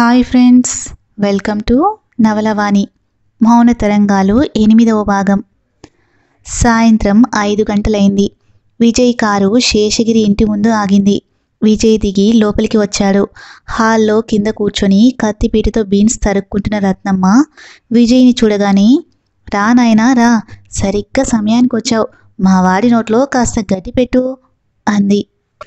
Hi friends welcome to Navalavani Mouna Tarangalu ఎనిమిదవ భాగం సాయంత్రం ఐదు గంటలైంది విజయ్ కారు శేషగిరి ఇంటి ముందు ఆగింది విజయ్ దిగి లోపలికి వచ్చాడు హాల్లో కింద కూర్చొని కత్తిపీటతో బీన్స్ తరుక్కుంటున్న రత్నమ్మ విజయ్ని చూడగానే రా నాయనా రా సరిగ్గా సమయానికి వచ్చావు మా వాడి నోట్లో కాస్త గడ్డి పెట్టు అంది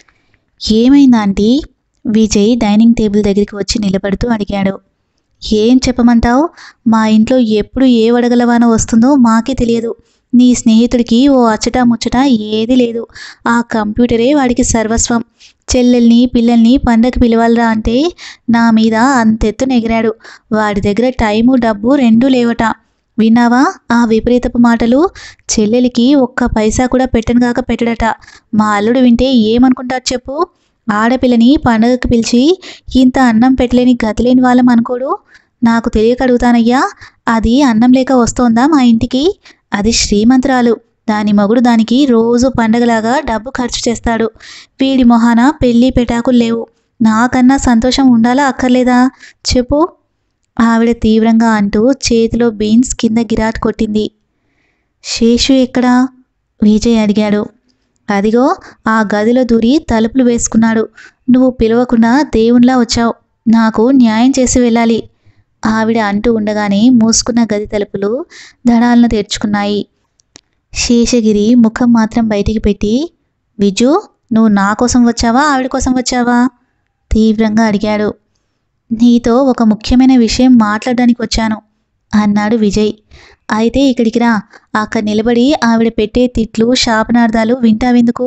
ఏమైందా ఆంటీ విజయ్ డైనింగ్ టేబుల్ దగ్గరికి వచ్చి నిలబడుతూ అడిగాడు ఏం చెప్పమంటావు మా ఇంట్లో ఎప్పుడు ఏ వడగలవాన వస్తుందో మాకే తెలియదు నీ స్నేహితుడికి ఓ అచ్చట ముచ్చట ఏది లేదు ఆ కంప్యూటరే వాడికి సర్వస్వం చెల్లెల్ని పిల్లల్ని పండగకి పిలవాలరా అంటే నా మీద అంతెత్తున ఎగిరాడు వాడి దగ్గర టైము డబ్బు రెండూ లేవట విన్నావా ఆ విపరీతపు మాటలు చెల్లెలికి ఒక్క పైసా కూడా పెట్టను కాక పెట్టడట మా అల్లుడు వింటే ఏమనుకుంటాడు చెప్పు ఆడపిల్లని పండగకి పిలిచి ఇంత అన్నం పెట్టలేని గతిలేని వాళ్ళం అనుకోడు నాకు తెలియక అడుగుతానయ్యా అది అన్నం లేక వస్తోందా మా ఇంటికి అది శ్రీమంతురాలు దాని మగుడు దానికి రోజు పండగలాగా డబ్బు ఖర్చు చేస్తాడు వీడి మొహాన పెళ్ళి పెటాకులు లేవు నాకన్నా సంతోషం ఉండాలా అక్కర్లేదా చెప్పు ఆవిడ తీవ్రంగా అంటూ చేతిలో బీన్స్ కింద గిరాట్ కొట్టింది శేషు ఎక్కడా విజయ్ అడిగాడు అదిగో ఆ గదిలో దూరి తలుపులు వేసుకున్నాడు నువ్వు పిలవకుండా దేవునిలా వచ్చావు నాకు న్యాయం చేసి వెళ్ళాలి ఆవిడ అంటూ ఉండగానే మూసుకున్న గది తలుపులు దడాలను తెరుచుకున్నాయి శేషగిరి ముఖం మాత్రం బయటికి పెట్టి విజు నువ్వు నా కోసం వచ్చావా ఆవిడ కోసం వచ్చావా తీవ్రంగా అడిగాడు నీతో ఒక ముఖ్యమైన విషయం మాట్లాడడానికి వచ్చాను అన్నాడు విజయ్ అయితే ఇక్కడికి రా అక్కడ నిలబడి ఆవిడ పెట్టే తిట్లు శాపనార్థాలు వింటావెందుకు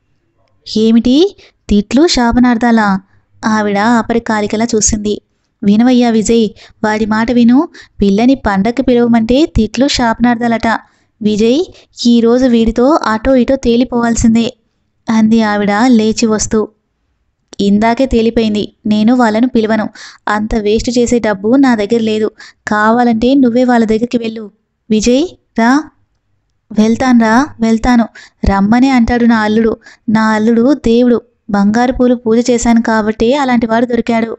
ఏమిటి తిట్లు శాపనార్థాలా ఆవిడ అపరికాలికలా చూసింది వినవయ్యా విజయ్ వాడి మాట విను పిల్లని పండక్కి పిలవమంటే తిట్లు శాపనార్థాలట విజయ్ ఈరోజు వీడితో అటో ఇటో తేలిపోవాల్సిందే అంది ఆవిడ లేచి వస్తూ ఇందాకే తేలిపోయింది నేను వాళ్ళను పిలవను అంత వేస్ట్ చేసే డబ్బు నా దగ్గర లేదు కావాలంటే నువ్వే వాళ్ళ దగ్గరికి వెళ్ళు విజయ్ రా వెళ్తాన్రా వెళ్తాను రమ్మనే అంటాడు నా అల్లుడు నా అల్లుడు దేవుడు బంగారు పూలు పూజ చేశాను కాబట్టే అలాంటి వాడు దొరికాడు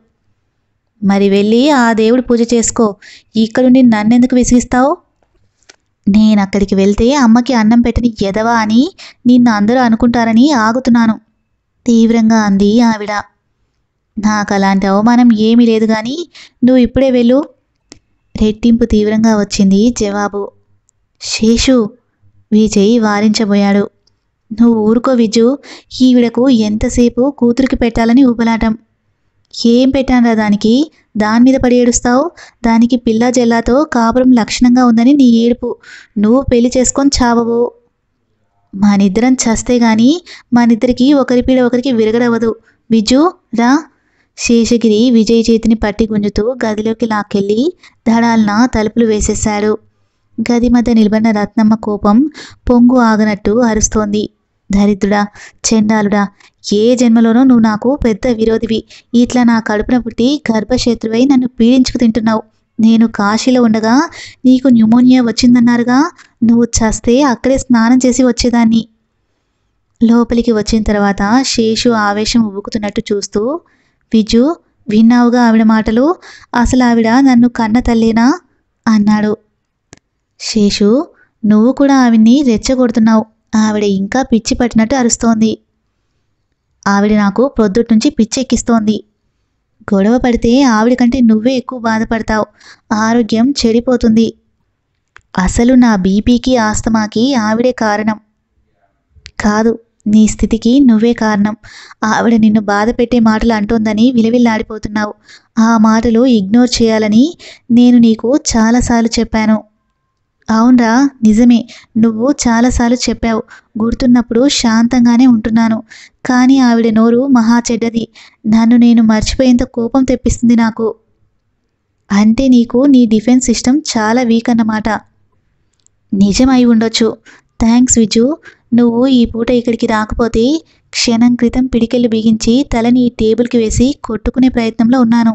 మరి వెళ్ళి ఆ దేవుడు పూజ చేసుకో ఇక్కడుండి నన్నెందుకు విసిగిస్తావు నేను అక్కడికి వెళ్తే అమ్మకి అన్నం పెట్టని ఎదవా అని నిన్ను అందరూ అనుకుంటారని ఆగుతున్నాను తీవ్రంగా అంది ఆవిడ నాకు అలాంటి అవమానం ఏమీ లేదు కానీ నువ్వు ఇప్పుడే వెళ్ళు రెట్టింపు తీవ్రంగా వచ్చింది జవాబు శేషు విజయ్ వారించబోయాడు నువ్వు ఊరుకో విజు ఈవిడకు ఎంతసేపు కూతురికి పెట్టాలని ఊపలాటం ఏం పెట్టానురా దానికి దాని మీద పడి ఏడుస్తావు దానికి పిల్ల జల్లాతో కాపురం లక్షణంగా ఉందని నీ ఏడుపు నువ్వు పెళ్లి చేసుకొని చావవు మనిద్దరం చస్తే గాని మనిద్దరికి ఒకరి పీడ ఒకరికి విరగడవదు విజు రా శేషగిరి విజయ్ చేతిని పట్టి గుంజుతూ గదిలోకి లాక్కెళ్ళి దడాలన తలుపులు వేసేశాడు గది మధ్య నిలబడిన రత్నమ్మ కోపం పొంగు ఆగనట్టు అరుస్తోంది దరిద్రుడా చెండాలుడా ఏ జన్మలోనూ నువ్వు నాకు పెద్ద విరోధివి ఇట్లా నా కడుపున పుట్టి గర్భశత్రువై నన్ను పీడించుకు తింటున్నావు నేను కాశీలో ఉండగా నీకు న్యూమోనియా వచ్చిందన్నారుగా నువ్వు చస్తే అక్కడే స్నానం చేసి వచ్చేదాన్ని లోపలికి వచ్చిన తర్వాత శేషు ఆవేశం ఉబుకుతున్నట్టు చూస్తూ విజు విన్నావుగా ఆవిడ మాటలు అసలు ఆవిడ నన్ను కన్న తల్లేనా అన్నాడు శేషు నువ్వు కూడా ఆవిడ్ని రెచ్చగొడుతున్నావు ఆవిడ ఇంకా పిచ్చి పట్టినట్టు అరుస్తోంది ఆవిడ నాకు ప్రొద్దుటి నుంచి పిచ్చి ఎక్కిస్తోంది గొడవ పడితే ఆవిడ కంటే నువ్వే ఎక్కువ బాధపడతావు ఆరోగ్యం చెడిపోతుంది అసలు నా బీపీకి ఆస్తమాకి ఆవిడే కారణం కాదు నీ స్థితికి నువ్వే కారణం ఆవిడ నిన్ను బాధ పెట్టే మాటలు అంటోందని విలవిల్లాడిపోతున్నావు ఆ మాటలు ఇగ్నోర్ చేయాలని నేను నీకు చాలాసార్లు చెప్పాను అవునరా నిజమే నువ్వు చాలాసార్లు చెప్పావు గుర్తున్నప్పుడు శాంతంగానే ఉంటున్నాను కానీ ఆవిడ నోరు మహా చెడ్డది నన్ను నేను మర్చిపోయేంత కోపం తెప్పిస్తుంది నాకు అంటే నీకు నీ డిఫెన్స్ సిస్టమ్ చాలా వీక్ అన్నమాట నిజం అయి ఉండొచ్చు థ్యాంక్స్ విజు నువ్వు ఈ పూట ఇక్కడికి రాకపోతే క్షణం క్రితం పిడికెళ్ళు బిగించి తలని ఈ టేబుల్కి వేసి కొట్టుకునే ప్రయత్నంలో ఉన్నాను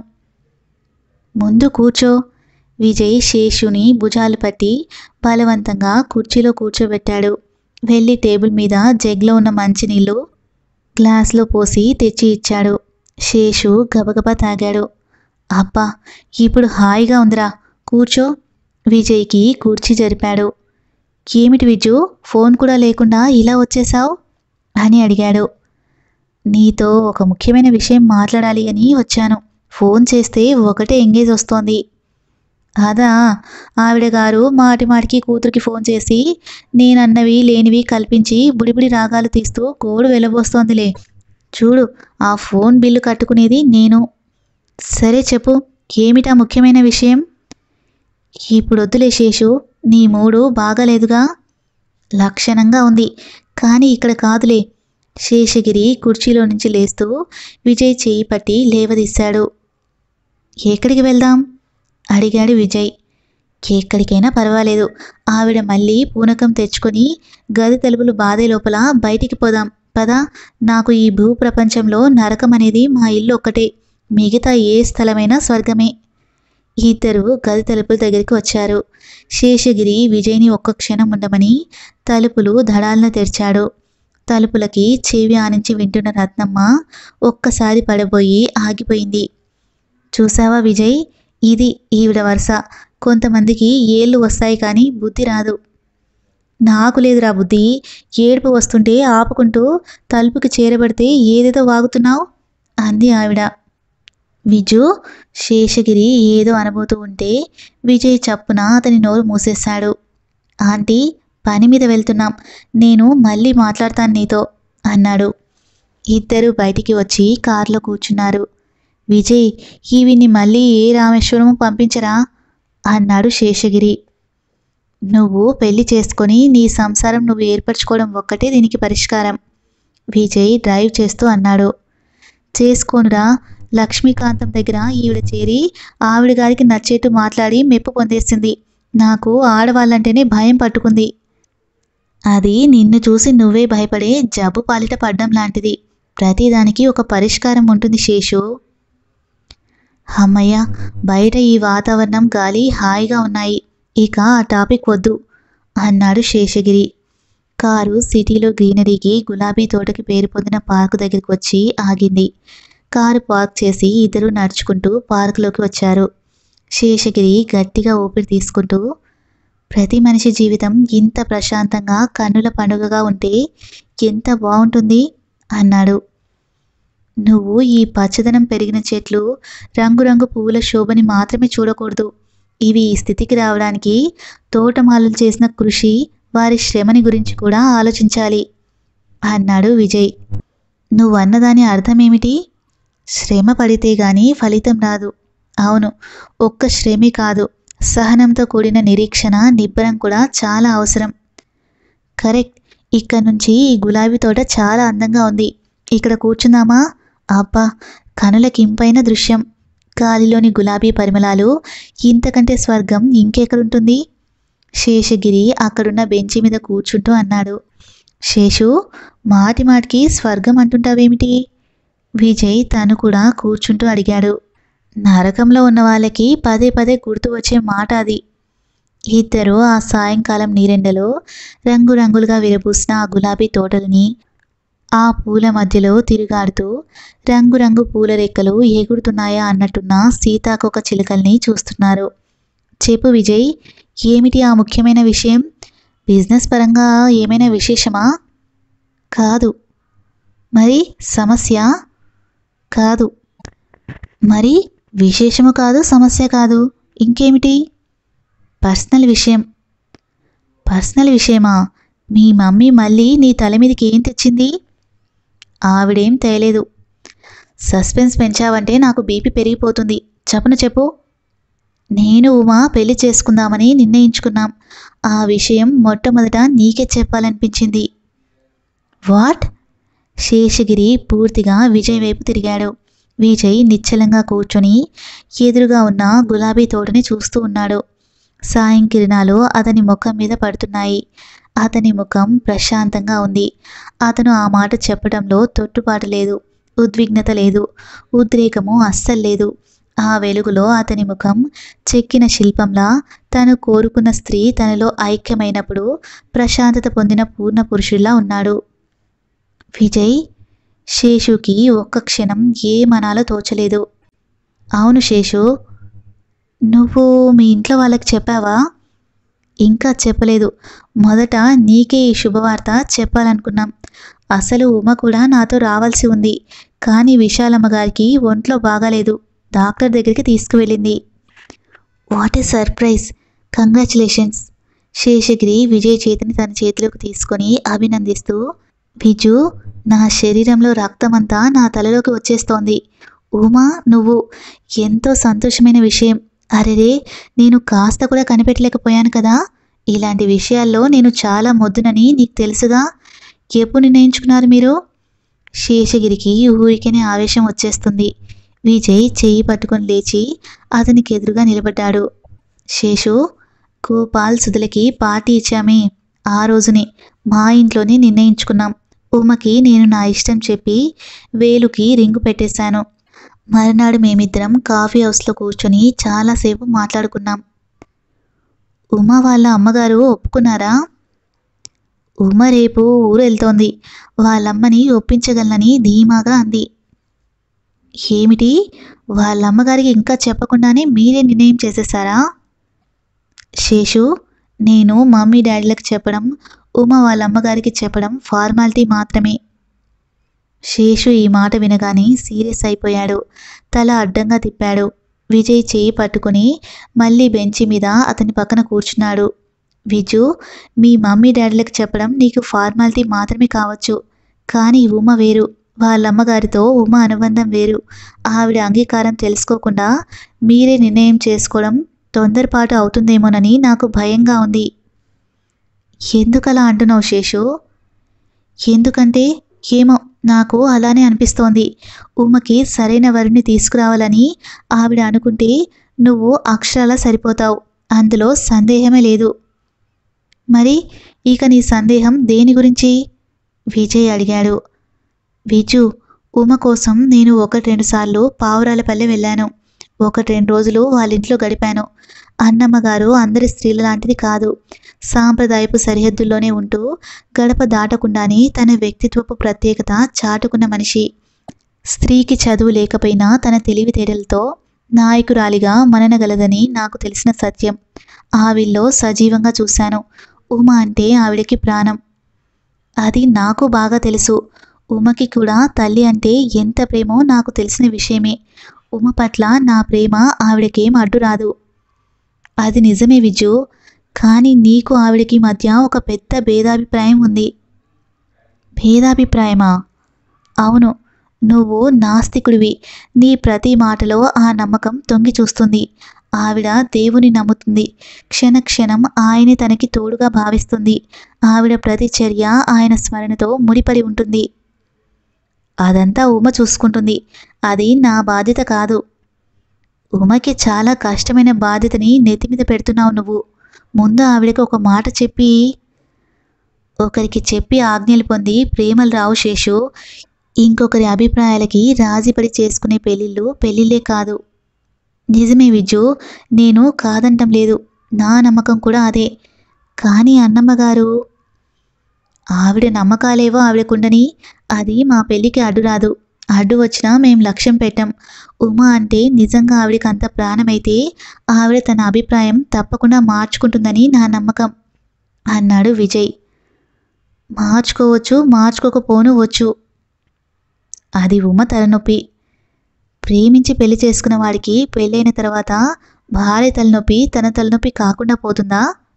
ముందు కూర్చో విజయ్ శేషుని భుజాలు పట్టి బలవంతంగా కుర్చీలో కూర్చోబెట్టాడు వెళ్ళి టేబుల్ మీద జగ్లో ఉన్న మంచినీళ్ళు గ్లాస్లో పోసి తెచ్చి ఇచ్చాడు శేషు గబగబా తాగాడు అబ్బా ఇప్పుడు హాయిగా ఉందిరా కూర్చో విజయ్కి కుర్చీ జరిపాడు ఏమిటి విజు ఫోన్ కూడా లేకుండా ఇలా వచ్చేశావు అని అడిగాడు నీతో ఒక ముఖ్యమైన విషయం మాట్లాడాలి అని వచ్చాను ఫోన్ చేస్తే ఒకటే ఎంగేజ్ వస్తోంది అదా ఆవిడ గారు మాటి మాటికి కూతురికి ఫోన్ చేసి నేనన్నవి లేనివి కల్పించి బుడిబుడి రాగాలు తీస్తూ గోడు వెళ్ళబోస్తోందిలే చూడు ఆ ఫోన్ బిల్లు కట్టుకునేది నేను సరే చెప్పు ఏమిటా ముఖ్యమైన విషయం ఇప్పుడు వద్దులే శేషు నీ మూడు బాగాలేదుగా లక్షణంగా ఉంది కానీ ఇక్కడ కాదులే శేషగిరి కుర్చీలో నుంచి లేస్తూ విజయ్ చేయి పట్టి లేవదీశాడు ఎక్కడికి వెళ్దాం అడిగాడు విజయ్ ఎక్కడికైనా పర్వాలేదు ఆవిడ మళ్ళీ పూనకం తెచ్చుకొని గది తలుపులు బాధే లోపల బయటికి పోదాం పదా నాకు ఈ భూ ప్రపంచంలో నరకం అనేది మా ఇల్లు ఒక్కటే మిగతా ఏ స్థలమైనా స్వర్గమే ఇద్దరు గది తలుపుల దగ్గరికి వచ్చారు శేషగిరి విజయ్ని ఒక్క క్షణం ఉండమని తలుపులు ధడాలను తెరిచాడు తలుపులకి చెవి ఆనించి వింటున్న రత్నమ్మ ఒక్కసారి పడబోయి ఆగిపోయింది చూసావా విజయ్ ఇది ఈవిడ వరుస కొంతమందికి ఏళ్ళు వస్తాయి కానీ బుద్ధి రాదు నాకు లేదురా బుద్ధి ఏడుపు వస్తుంటే ఆపుకుంటూ తలుపుకి చేరబడితే ఏదేదో వాగుతున్నావు అంది ఆవిడ విజు శేషగిరి ఏదో అనబోతూ ఉంటే విజయ్ చప్పున అతని నోరు మూసేశాడు ఆంటీ పని మీద వెళ్తున్నాం నేను మళ్ళీ మాట్లాడతాను నీతో అన్నాడు ఇద్దరు బయటికి వచ్చి కారులో కూర్చున్నారు విజయ్ ఈవిని మళ్ళీ ఏ రామేశ్వరం పంపించరా అన్నాడు శేషగిరి నువ్వు పెళ్లి చేసుకొని నీ సంసారం నువ్వు ఏర్పరచుకోవడం ఒక్కటే దీనికి పరిష్కారం విజయ్ డ్రైవ్ చేస్తూ అన్నాడు చేసుకోనురా లక్ష్మీకాంతం దగ్గర ఈవిడ చేరి ఆవిడ గారికి నచ్చేట్టు మాట్లాడి మెప్పు పొందేసింది నాకు ఆడవాళ్ళంటేనే భయం పట్టుకుంది అది నిన్ను చూసి నువ్వే భయపడే జబ్బు పాలిట పడ్డం లాంటిది ప్రతిదానికి ఒక పరిష్కారం ఉంటుంది శేషు అమ్మయ్య బయట ఈ వాతావరణం గాలి హాయిగా ఉన్నాయి ఇక ఆ టాపిక్ వద్దు అన్నాడు శేషగిరి కారు సిటీలో గ్రీనరీకి గులాబీ తోటకి పేరు పొందిన పార్కు దగ్గరికి వచ్చి ఆగింది కారు పార్క్ చేసి ఇద్దరు నడుచుకుంటూ పార్కులోకి వచ్చారు శేషగిరి గట్టిగా ఊపిరి తీసుకుంటూ ప్రతి మనిషి జీవితం ఇంత ప్రశాంతంగా కన్నుల పండుగగా ఉంటే ఎంత బాగుంటుంది అన్నాడు నువ్వు ఈ పచ్చదనం పెరిగిన చెట్లు రంగురంగు పువ్వుల శోభని మాత్రమే చూడకూడదు ఇవి ఈ స్థితికి రావడానికి తోటమాలలు చేసిన కృషి వారి శ్రమని గురించి కూడా ఆలోచించాలి అన్నాడు విజయ్ నువ్వు అన్నదాని అర్థమేమిటి శ్రమ పడితే గాని ఫలితం రాదు అవును ఒక్క శ్రమే కాదు సహనంతో కూడిన నిరీక్షణ నిబ్బరం కూడా చాలా అవసరం కరెక్ట్ ఇక్కడ నుంచి ఈ గులాబీ తోట చాలా అందంగా ఉంది ఇక్కడ కూర్చుందామా అబ్బా కనులకి ఇంపైన దృశ్యం గాలిలోని గులాబీ పరిమళాలు ఇంతకంటే స్వర్గం ఇంకెక్కడుంటుంది శేషగిరి అక్కడున్న బెంచి మీద కూర్చుంటూ అన్నాడు శేషు మాటి మాటికి స్వర్గం అంటుంటావేమిటి విజయ్ తను కూడా కూర్చుంటూ అడిగాడు నరకంలో ఉన్న వాళ్ళకి పదే పదే గుర్తు వచ్చే మాట అది ఇద్దరు ఆ సాయంకాలం నీరెండలో రంగురంగులుగా విరబూసిన ఆ గులాబీ తోటలని ఆ పూల మధ్యలో తిరుగాడుతూ రంగురంగు పూల రెక్కలు ఎగురుతున్నాయా అన్నట్టున్న సీతాకొక చిలుకల్ని చూస్తున్నారు చెప్పు విజయ్ ఏమిటి ఆ ముఖ్యమైన విషయం బిజినెస్ పరంగా ఏమైనా విశేషమా కాదు మరి సమస్య కాదు మరి విశేషము కాదు సమస్య కాదు ఇంకేమిటి పర్సనల్ విషయం పర్సనల్ విషయమా మీ మమ్మీ మళ్ళీ నీ తల మీదకి ఏం తెచ్చింది ఆవిడేం తేలేదు సస్పెన్స్ పెంచావంటే నాకు బీపీ పెరిగిపోతుంది చెప్పను చెప్పు నేను ఉమా పెళ్లి చేసుకుందామని నిర్ణయించుకున్నాం ఆ విషయం మొట్టమొదట నీకే చెప్పాలనిపించింది వాట్ శేషగిరి పూర్తిగా విజయ్ వైపు తిరిగాడు విజయ్ నిశ్చలంగా కూర్చొని ఎదురుగా ఉన్న గులాబీ తోటని చూస్తూ ఉన్నాడు సాయం కిరణాలు అతని ముఖం మీద పడుతున్నాయి అతని ముఖం ప్రశాంతంగా ఉంది అతను ఆ మాట చెప్పడంలో తొట్టుపాటు లేదు ఉద్విగ్నత లేదు ఉద్రేకము అస్సలు లేదు ఆ వెలుగులో అతని ముఖం చెక్కిన శిల్పంలా తను కోరుకున్న స్త్రీ తనలో ఐక్యమైనప్పుడు ప్రశాంతత పొందిన పూర్ణ పురుషుల్లా ఉన్నాడు విజయ్ శేషుకి ఒక్క క్షణం ఏమనాలో తోచలేదు అవును శేషు నువ్వు మీ ఇంట్లో వాళ్ళకి చెప్పావా ఇంకా చెప్పలేదు మొదట నీకే ఈ శుభవార్త చెప్పాలనుకున్నాం అసలు ఉమ కూడా నాతో రావాల్సి ఉంది కానీ విశాలమ్మ గారికి ఒంట్లో బాగాలేదు డాక్టర్ దగ్గరికి తీసుకువెళ్ళింది what a surprise congratulations Seshagiri Vijay చేతిని తన చేతిలోకి తీసుకొని అభినందిస్తూ విజు నా శరీరంలో రక్తమంతా నా తలలోకి వచ్చేస్తోంది ఉమా నువ్వు ఎంతో సంతోషమైన విషయం అరెరే నేను కాస్త కూడా కనిపెట్టలేకపోయాను కదా ఇలాంటి విషయాల్లో నేను చాలా మొద్దునని నీకు తెలుసుగా ఎప్పుడు నిర్ణయించుకున్నారు మీరు శేషగిరికి ఊరికనే ఆవేశం వచ్చేస్తుంది విజయ్ చెయ్యి పట్టుకొని లేచి అతనికి ఎదురుగా నిలబడ్డాడు శేషు గోపాల్ సుధులకి పార్టీ ఇచ్చామే ఆ రోజునే మా ఇంట్లోనే నిర్ణయించుకున్నాం ఉమకి నేను నా ఇష్టం చెప్పి వేలుకి రింగు పెట్టేశాను మరునాడు మేమిద్దరం కాఫీ హౌస్లో కూర్చొని చాలాసేపు మాట్లాడుకున్నాం ఉమ వాళ్ళ అమ్మగారు ఒప్పుకున్నారా ఉమ రేపు ఊరు వెళ్తోంది వాళ్ళమ్మని ఒప్పించగలనని ధీమాగా అంది ఏమిటి వాళ్ళ అమ్మగారికి ఇంకా చెప్పకుండానే మీరే నిర్ణయం చేసేసారా శేషు నేను మమ్మీ డాడీలకు చెప్పడం ఉమ వాళ్ళ అమ్మగారికి చెప్పడం ఫార్మాలిటీ మాత్రమే శేషు ఈ మాట వినగానే సీరియస్ అయిపోయాడు తల అడ్డంగా తిప్పాడు విజయ్ చేయి పట్టుకుని మళ్ళీ బెంచి మీద అతని పక్కన కూర్చున్నాడు విజు మీ మమ్మీ డాడీలకు చెప్పడం నీకు ఫార్మాలిటీ మాత్రమే కావచ్చు కానీ ఉమ వేరు వాళ్ళమ్మగారితో ఉమ అనుబంధం వేరు ఆవిడ అంగీకారం తెలుసుకోకుండా మీరే నిర్ణయం చేసుకోవడం తొందరపాటు అవుతుందేమోనని నాకు భయంగా ఉంది ఎందుకలా అంటున్నావు శేషు ఎందుకంటే ఏమో నాకు అలానే అనిపిస్తోంది ఉమకి సరైన వరిని తీసుకురావాలని ఆవిడ అనుకుంటే నువ్వు అక్షరాలా సరిపోతావు అందులో సందేహమే లేదు మరి ఇక నీ సందేహం దేని గురించి విజయ్ అడిగాడు విజు ఉమ కోసం నేను ఒకటి రెండు సార్లు పావురాలపల్లె వెళ్ళాను ఒకటి రెండు రోజులు వాళ్ళ ఇంట్లో గడిపాను అన్నమ్మ గారు అందరి స్త్రీల లాంటిది కాదు సాంప్రదాయపు సరిహద్దుల్లోనే ఉంటూ గడప దాటకుండానే తన వ్యక్తిత్వపు ప్రత్యేకత చాటుకున్న మనిషి స్త్రీకి చదువు లేకపోయినా తన తెలివితేటలతో నాయకురాలిగా మననగలదని నాకు తెలిసిన సత్యం ఆవిల్లో సజీవంగా చూశాను ఉమ అంటే ఆవిడకి ప్రాణం అది నాకు బాగా తెలుసు ఉమకి కూడా తల్లి అంటే ఎంత ప్రేమో నాకు తెలిసిన విషయమే ఉమ పట్ల నా ప్రేమ ఆవిడకేం అడ్డురాదు అది నిజమే విజు కానీ నీకు ఆవిడకి మధ్య ఒక పెద్ద భేదాభిప్రాయం ఉంది భేదాభిప్రాయమా అవును నువ్వు నాస్తికుడివి నీ ప్రతి మాటలో ఆ నమ్మకం తొంగి చూస్తుంది ఆవిడ దేవుని నమ్ముతుంది క్షణ క్షణం ఆయనే తనకి తోడుగా భావిస్తుంది ఆవిడ ప్రతి చర్య ఆయన స్మరణతో ముడిపడి ఉంటుంది అదంతా ఉమ చూసుకుంటుంది అది నా బాధ్యత కాదు ఉమకి చాలా కష్టమైన బాధ్యతని నెత్తి మీద పెడుతున్నావు నువ్వు ముందు ఆవిడకి ఒక మాట చెప్పి ఒకరికి చెప్పి ఆజ్ఞలు పొంది ప్రేమలు రావు శేషు ఇంకొకరి అభిప్రాయాలకి రాజీపడి చేసుకునే పెళ్ళిళ్ళు పెళ్ళిళ్ళే కాదు నిజమే విజు నేను కాదంటం లేదు నా నమ్మకం కూడా అదే కానీ అన్నమ్మ గారు ఆవిడ నమ్మకాలేవో ఆవిడకుండని అది మా పెళ్ళికి అడ్డురాదు అడ్డు వచ్చినా మేం లక్ష్యం పెట్టాం ఉమా అంటే నిజంగా ఆవిడకి అంత ప్రాణమైతే ఆవిడ తన అభిప్రాయం తప్పకుండా మార్చుకుంటుందని నా నమ్మకం అన్నాడు విజయ్ మార్చుకోవచ్చు మార్చుకోకపోను వచ్చు అది ఉమ తలనొప్పి ప్రేమించి పెళ్లి చేసుకున్న వాడికి పెళ్ళైన తర్వాత భార్య తలనొప్పి తన తలనొప్పి కాకుండా పోతుందా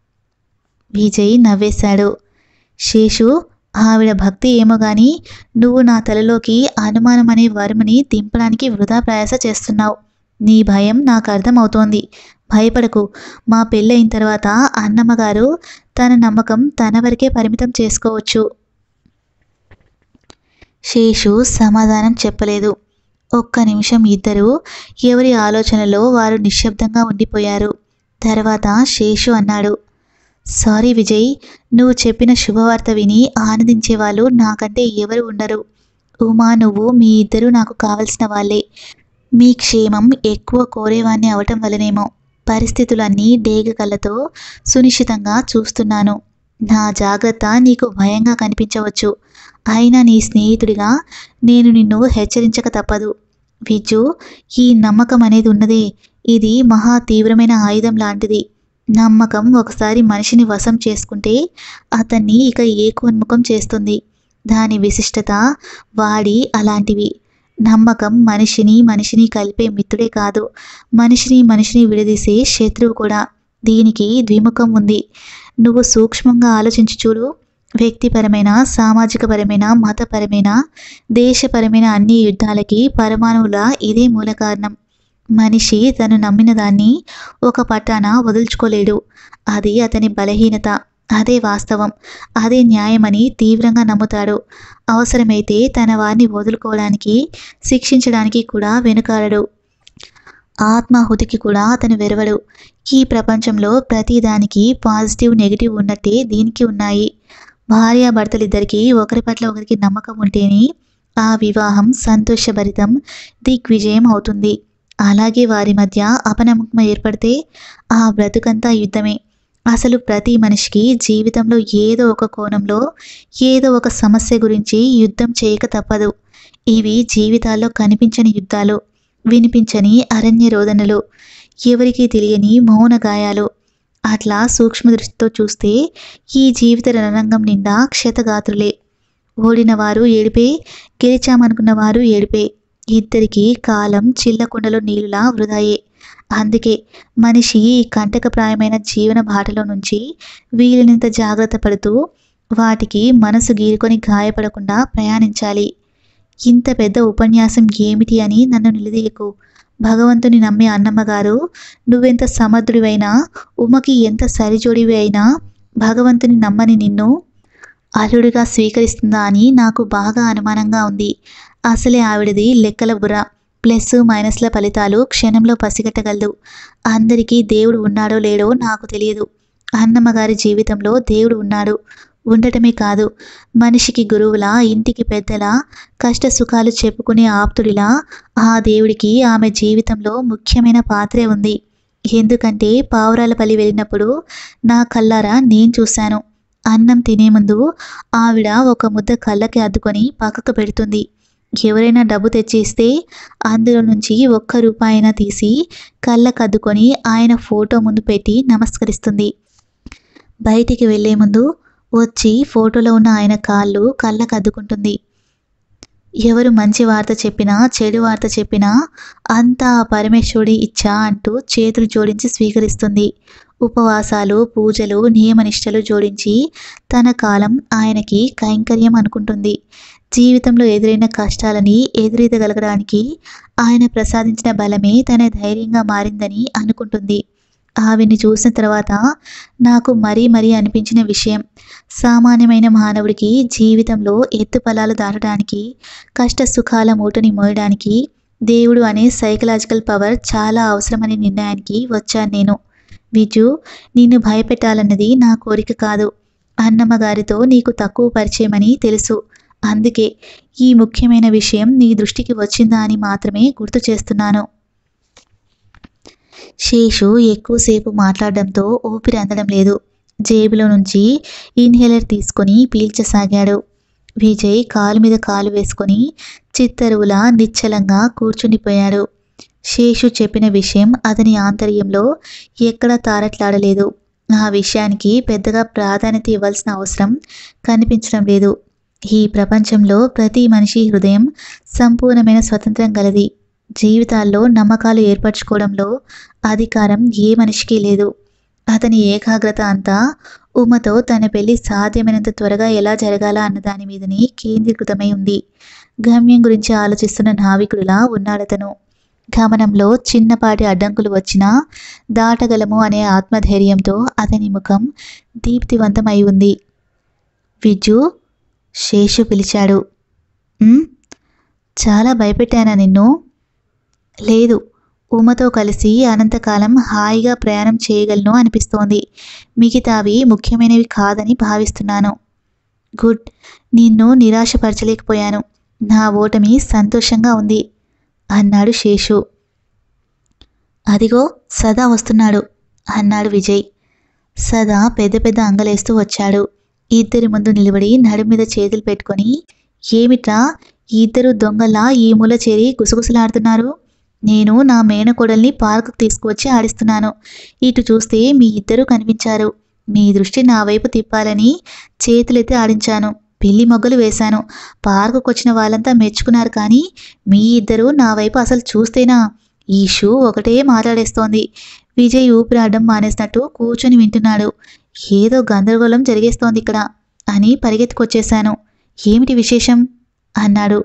విజయ్ నవ్వేశాడు శేషు ఆవిడ భక్తి ఏమో గాని నువ్వు నా తలలోకి అనుమానం అనే వరుమని దింపడానికి వృధా ప్రయాస చేస్తున్నావు నీ భయం నాకు అర్థమవుతోంది భయపడకు మా పెళ్ళయిన తర్వాత అన్నమ్మగారు తన నమ్మకం తన వరకే పరిమితం చేసుకోవచ్చు శేషు సమాధానం చెప్పలేదు ఒక్క నిమిషం ఇద్దరు ఎవరి ఆలోచనలో వారు నిశ్శబ్దంగా ఉండిపోయారు తర్వాత శేషు అన్నాడు సారీ విజయ్ నువ్వు చెప్పిన శుభవార్త విని ఆనందించే వాళ్ళు నాకంటే ఎవరు ఉండరు ఉమా నువ్వు మీ ఇద్దరు నాకు కావలసిన వాళ్ళే మీ క్షేమం ఎక్కువ కోరేవాణ్ణి అవటం వలనేమో పరిస్థితులన్నీ డేగ కళ్ళతో సునిశ్చితంగా చూస్తున్నాను నా జాగ్రత్త నీకు భయంగా కనిపించవచ్చు అయినా నీ స్నేహితుడిగా నేను నిన్ను హెచ్చరించక తప్పదు విజ్జు ఈ నమ్మకం అనేది ఉన్నదే ఇది మహా తీవ్రమైన ఆయుధం లాంటిది నమ్మకం ఒకసారి మనిషిని వశం చేసుకుంటే అతన్ని ఇక ఏకోన్ముఖం చేస్తుంది దాని విశిష్టత వాడి అలాంటివి నమ్మకం మనిషిని మనిషిని కలిపే మిత్రుడే కాదు మనిషిని మనిషిని విడదీసే శత్రువు కూడా దీనికి ద్విముఖం ఉంది నువ్వు సూక్ష్మంగా ఆలోచించి చూడు వ్యక్తిపరమైన సామాజికపరమైన మతపరమైన దేశపరమైన అన్ని యుద్ధాలకి పరమాణువుల ఇదే మూల కారణం మనిషి తను నమ్మిన దాన్ని ఒక పట్టాన వదులుచుకోలేడు అది అతని బలహీనత అదే వాస్తవం అదే న్యాయమని తీవ్రంగా నమ్ముతాడు అవసరమైతే తన వారిని వదులుకోవడానికి శిక్షించడానికి కూడా వెనుకాడడు ఆత్మాహుతికి కూడా అతను వెరవడు ఈ ప్రపంచంలో ప్రతిదానికి పాజిటివ్ నెగిటివ్ ఉన్నట్టే దీనికి ఉన్నాయి భార్యాభర్తలిద్దరికీ ఒకరి పట్ల ఒకరికి నమ్మకం ఉంటేనే ఆ వివాహం సంతోషభరితం దిగ్విజయం అవుతుంది అలాగే వారి మధ్య అపనమ్మకం ఏర్పడితే ఆ బ్రతుకంతా యుద్ధమే అసలు ప్రతి మనిషికి జీవితంలో ఏదో ఒక కోణంలో ఏదో ఒక సమస్య గురించి యుద్ధం చేయక తప్పదు ఇవి జీవితాల్లో కనిపించని యుద్ధాలు వినిపించని అరణ్య రోదనలు ఎవరికీ తెలియని మౌన గాయాలు అట్లా సూక్ష్మ దృష్టితో చూస్తే ఈ జీవిత రణరంగం నిండా క్షతగాత్రులే ఓడిన వారు ఏడిపే గెలిచామనుకున్న వారు ఏడిపే ఇద్దరికి కాలం చిల్లకుండలో నీళ్ళలా వృధాయే అందుకే మనిషి ఈ కంటకప్రాయమైన జీవన బాటలో నుంచి వీలైనంత జాగ్రత్త పడుతూ వాటికి మనసు గీరుకొని గాయపడకుండా ప్రయాణించాలి ఇంత పెద్ద ఉపన్యాసం ఏమిటి అని నన్ను నిలదీయకు భగవంతుని నమ్మే అన్నమ్మగారు నువ్వెంత సమర్థుడివైనా ఉమకి ఎంత సరిజోడివి అయినా భగవంతుని నమ్మని నిన్ను అల్లుడిగా స్వీకరిస్తుందా అని నాకు బాగా అనుమానంగా ఉంది అసలే ఆవిడది లెక్కల బుర్ర ప్లస్ మైనస్ల ఫలితాలు క్షణంలో పసిగట్టగలదు అందరికీ దేవుడు ఉన్నాడో లేడో నాకు తెలియదు అన్నమ్మ గారి జీవితంలో దేవుడు ఉన్నాడు ఉండటమే కాదు మనిషికి గురువులా ఇంటికి పెద్దలా కష్ట సుఖాలు చెప్పుకునే ఆప్తుడిలా ఆ దేవుడికి ఆమె జీవితంలో ముఖ్యమైన పాత్రే ఉంది ఎందుకంటే పావురాలపల్లి వెళ్ళినప్పుడు నా కల్లారా నేను చూశాను అన్నం తినే ముందు ఆవిడ ఒక ముద్ద కళ్ళకి అద్దుకొని పక్కకు పెడుతుంది ఎవరైనా డబ్బు తెచ్చి ఇస్తే అందులో నుంచి ఒక్క రూపాయినా తీసి కళ్ళకు అద్దుకొని ఆయన ఫోటో ముందు పెట్టి నమస్కరిస్తుంది బయటికి వెళ్ళే ముందు వచ్చి ఫోటోలో ఉన్న ఆయన కాళ్ళు కళ్ళకు అద్దుకుంటుంది ఎవరు మంచి వార్త చెప్పినా చెడు వార్త చెప్పినా అంతా ఆ పరమేశ్వరుడి ఇచ్చా అంటూ చేతులు జోడించి స్వీకరిస్తుంది ఉపవాసాలు పూజలు నియమనిష్టలు జోడించి తన కాలం ఆయనకి కైంకర్యం అనుకుంటుంది జీవితంలో ఎదురైన కష్టాలని ఎదురీదగలగడానికి ఆయన ప్రసాదించిన బలమే తన ధైర్యంగా మారిందని అనుకుంటుంది ఆవిడ్ని చూసిన తర్వాత నాకు మరీ మరీ అనిపించిన విషయం సామాన్యమైన మానవుడికి జీవితంలో ఎత్తుపలాలు దాటడానికి కష్ట సుఖాల మూటని మోయడానికి దేవుడు అనే సైకలాజికల్ పవర్ చాలా అవసరమనే నిర్ణయానికి వచ్చాను నేను విజు నిన్ను భయపెట్టాలన్నది నా కోరిక కాదు అన్నమ్మ గారితో నీకు తక్కువ పరిచయమని తెలుసు అందుకే ఈ ముఖ్యమైన విషయం నీ దృష్టికి వచ్చిందా అని మాత్రమే గుర్తు చేస్తున్నాను శేషు ఎక్కువసేపు మాట్లాడడంతో ఊపిరి అందడం లేదు జేబులో నుంచి ఇన్హేలర్ తీసుకొని పీల్చసాగాడు విజయ్ కాలు మీద కాలు వేసుకొని చిత్తరువులా నిశ్చలంగా కూర్చుండిపోయాడు శేషు చెప్పిన విషయం అతని ఆంతర్యంలో ఎక్కడా తారట్లాడలేదు ఆ విషయానికి పెద్దగా ప్రాధాన్యత ఇవ్వాల్సిన అవసరం కనిపించడం లేదు ఈ ప్రపంచంలో ప్రతి మనిషి హృదయం సంపూర్ణమైన స్వతంత్రం గలది జీవితాల్లో నమ్మకాలు ఏర్పరచుకోవడంలో అధికారం ఏ మనిషికి లేదు అతని ఏకాగ్రత అంతా ఉమతో తన పెళ్లి సాధ్యమైనంత త్వరగా ఎలా జరగాలా అన్న దాని మీదనే కేంద్రీకృతమై ఉంది గమ్యం గురించి ఆలోచిస్తున్న నావికుడిలా ఉన్నాడతను గమనంలో చిన్నపాటి అడ్డంకులు వచ్చినా దాటగలము అనే ఆత్మధైర్యంతో అతని ముఖం దీప్తివంతమై ఉంది విజు శేషు పిలిచాడు "ఉమ్, చాలా భయపెట్టానా నిన్ను లేదు ఉమతో కలిసి అనంతకాలం హాయిగా ప్రయాణం చేయగలను అనిపిస్తోంది మిగతావి ముఖ్యమైనవి కాదని భావిస్తున్నాను గుడ్ నిన్ను నిరాశపరచలేకపోయాను నా ఓటమి సంతోషంగా ఉంది అన్నాడు శేషు అదిగో సదా వస్తున్నాడు అన్నాడు విజయ్ సదా పెద్ద పెద్ద అంగలేస్తూ వచ్చాడు ఇద్దరి ముందు నిలబడి నడుం మీద చేతులు పెట్టుకొని ఏమిట్రా ఇద్దరు దొంగలా ఈ మూల చేరి గుసగుసలాడుతున్నారు నేను నా మేనకోడల్ని పార్కుకు తీసుకువచ్చి ఆడిస్తున్నాను ఇటు చూస్తే మీ ఇద్దరూ కనిపించారు మీ దృష్టి నా వైపు తిప్పాలని చేతులెత్తి ఆడించాను పిల్లి మొగ్గలు వేశాను పార్కుకు వచ్చిన వాళ్ళంతా మెచ్చుకున్నారు కానీ మీ ఇద్దరు నా వైపు అసలు చూస్తేనా ఈ షూ ఒకటే మాట్లాడేస్తోంది విజయ్ ఊపిరాడడం మానేసినట్టు కూర్చొని వింటున్నాడు ఏదో గందరగోళం జరిగేస్తోంది ఇక్కడ అని పరిగెత్తుకొచ్చేశాను ఏమిటి విశేషం అన్నాడు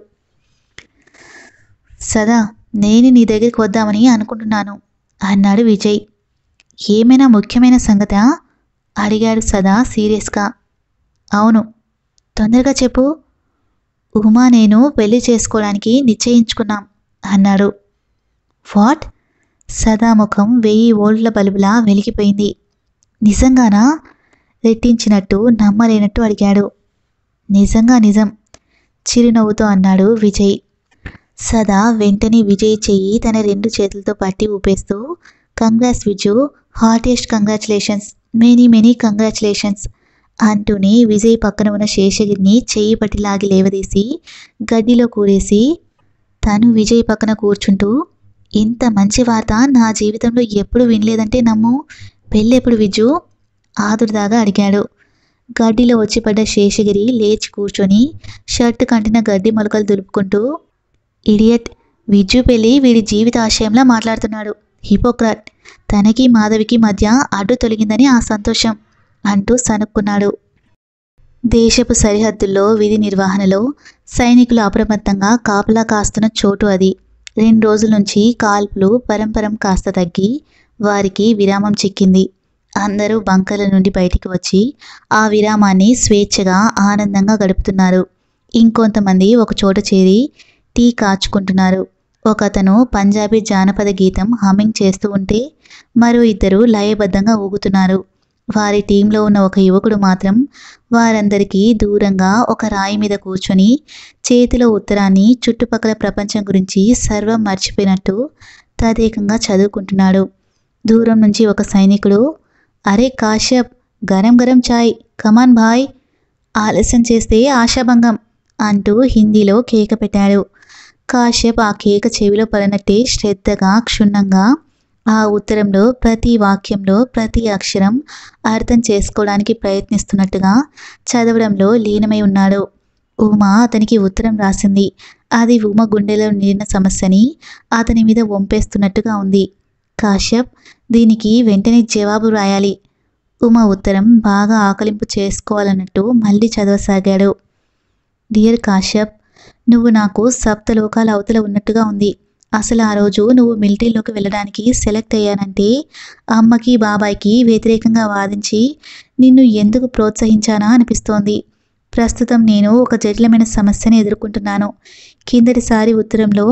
సదా నేను నీ దగ్గరికి వద్దామని అనుకుంటున్నాను అన్నాడు విజయ్ ఏమైనా ముఖ్యమైన సంగతా అడిగాడు సదా సీరియస్గా అవును తొందరగా చెప్పు ఉమా నేను పెళ్లి చేసుకోవడానికి నిశ్చయించుకున్నాం అన్నాడు వాట్ సదా ముఖం వెయ్యి ఓల్డ్ల బల్బులా వెలిగిపోయింది నిజంగానా రెట్టించినట్టు నమ్మలేనట్టు అడిగాడు నిజంగా నిజం చిరునవ్వుతో అన్నాడు విజయ్ సదా వెంటనే విజయ్ చెయ్యి తన రెండు చేతులతో పట్టి ఊపేస్తూ congrats Viju heartiest congratulations many many congratulations అంటూనే విజయ్ పక్కన ఉన్న శేషగిరిని చెయ్యి పట్టి లాగి లేవదీసి గడ్డిలో కూరేసి తను విజయ్ పక్కన కూర్చుంటూ ఇంత మంచి వార్త నా జీవితంలో ఎప్పుడు వినలేదంటే నమ్ము పెళ్ళెప్పుడు విజు ఆదుర్దాగా అడిగాడు గడ్డిలో వచ్చి పడ్డ శేషగిరి లేచి కూర్చొని షర్ట్ కంటిన గడ్డి మొలకలు దులుపుకుంటూ ఇడియట్ విజ్జు పెళ్ళి వీడి జీవిత ఆశయంలా మాట్లాడుతున్నాడు హిపోక్రాట్ తనకి మాధవికి మధ్య అడ్డు తొలగిందని ఆ సంతోషం అంటూ సనుక్కున్నాడు దేశపు సరిహద్దుల్లో విధి నిర్వహణలో సైనికులు అప్రమత్తంగా కాపలా కాస్తున్న చోటు అది రెండు రోజుల నుంచి కాల్పులు పరంపరం కాస్త తగ్గి వారికి విరామం చిక్కింది అందరూ బంకర్ల నుండి బయటికి వచ్చి ఆ విరామాన్ని స్వేచ్ఛగా ఆనందంగా గడుపుతున్నారు ఇంకొంతమంది ఒక చోట చేరి టీ కాచుకుంటున్నారు ఒకతను పంజాబీ జానపద గీతం హమ్మింగ్ చేస్తూ ఉంటే మరో ఇద్దరు లయబద్ధంగా ఊగుతున్నారు వారి టీంలో ఉన్న ఒక యువకుడు మాత్రం వారందరికీ దూరంగా ఒక రాయి మీద కూర్చొని చేతిలో ఉత్తరాన్ని చుట్టుపక్కల ప్రపంచం గురించి సర్వం మర్చిపోయినట్టు తదేకంగా చదువుకుంటున్నాడు దూరం నుంచి ఒక సైనికుడు అరే కాశ్యప్ గరం గరం చాయ్ కమాన్ భాయ్ ఆలస్యం చేస్తే ఆశాభంగం అంటూ హిందీలో కేక పెట్టాడు కాశ్యప్ ఆ కేక చెవిలో పడినట్టే శ్రద్ధగా క్షుణ్ణంగా ఆ ఉత్తరంలో ప్రతి వాక్యంలో ప్రతి అక్షరం అర్థం చేసుకోవడానికి ప్రయత్నిస్తున్నట్టుగా చదవడంలో లీనమై ఉన్నాడు ఉమ అతనికి ఉత్తరం రాసింది అది ఉమ గుండెలో నిండిన సమస్యని అతని మీద వంపేస్తున్నట్టుగా ఉంది కాశ్యప్ దీనికి వెంటనే జవాబు రాయాలి ఉమ ఉత్తరం బాగా ఆకలింపు చేసుకోవాలన్నట్టు మళ్ళీ చదవసాగాడు డియర్ కాశ్యప్ నువ్వు నాకు సప్తలోకాల అవతల ఉన్నట్టుగా ఉంది అసలు ఆ రోజు నువ్వు మిలిటరీలోకి వెళ్ళడానికి సెలెక్ట్ అయ్యానంటే అమ్మకి బాబాయ్కి వ్యతిరేకంగా వాదించి నిన్ను ఎందుకు ప్రోత్సహించానా అనిపిస్తోంది ప్రస్తుతం నేను ఒక జటిలమైన సమస్యను ఎదుర్కొంటున్నాను కిందటిసారి ఉత్తరంలో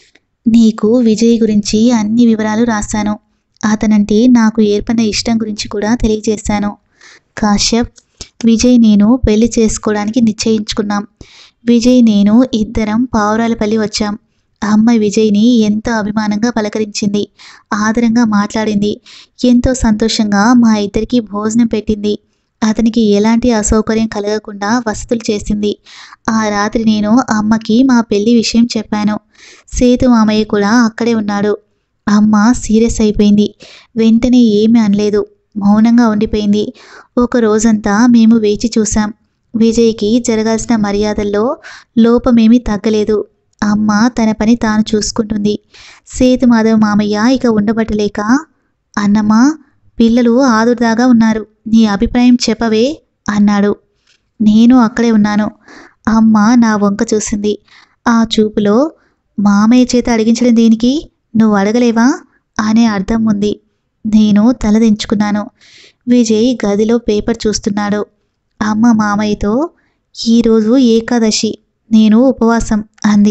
నీకు విజయ్ గురించి అన్ని వివరాలు రాశాను అతనంటే నాకు ఏర్పడిన ఇష్టం గురించి కూడా తెలియజేశాను కాశ్యప్ విజయ్ నేను పెళ్లి చేసుకోవడానికి నిశ్చయించుకున్నాం విజయ్ నేను ఇద్దరం పావురాలపల్లి వచ్చాం అమ్మ విజయ్ని ఎంతో అభిమానంగా పలకరించింది ఆదరంగా మాట్లాడింది ఎంతో సంతోషంగా మా ఇద్దరికి భోజనం పెట్టింది అతనికి ఎలాంటి అసౌకర్యం కలగకుండా వసతులు చేసింది ఆ రాత్రి నేను అమ్మకి మా పెళ్లి విషయం చెప్పాను సేతు మామయ్య కూడా అక్కడే ఉన్నాడు అమ్మ సీరియస్ అయిపోయింది వెంటనే ఏమీ అనలేదు మౌనంగా ఉండిపోయింది ఒక రోజంతా మేము వేచి చూసాం విజయ్కి జరగాల్సిన మర్యాదల్లో లోపమేమీ తగ్గలేదు అమ్మ తన పని తాను చూసుకుంటుంది సేతు మాధవ్ మామయ్య ఇక ఉండబట్టలేక అన్నమ్మా పిల్లలు ఆదుర్దాగా ఉన్నారు నీ అభిప్రాయం చెప్పవే అన్నాడు నేను అక్కడే ఉన్నాను అమ్మ నా వంక చూసింది ఆ చూపులో మామయ్య చేత అడిగించడం దేనికి నువ్వు అడగలేవా అనే అర్థం ఉంది నేను తలదించుకున్నాను విజయ్ గదిలో పేపర్ చూస్తున్నాడు అమ్మ మామయ్యతో ఈరోజు ఏకాదశి నేను ఉపవాసం అంది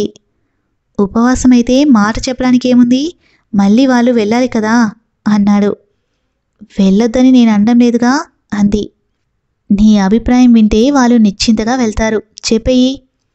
ఉపవాసం అయితే మాట చెప్పడానికి ఏముంది మళ్ళీ వాళ్ళు వెళ్ళాలి కదా అన్నాడు వెళ్ళొద్దని నేను అనడం లేదుగా అంది నీ అభిప్రాయం వింటే వాళ్ళు నిశ్చింతగా వెళ్తారు చెప్పేయి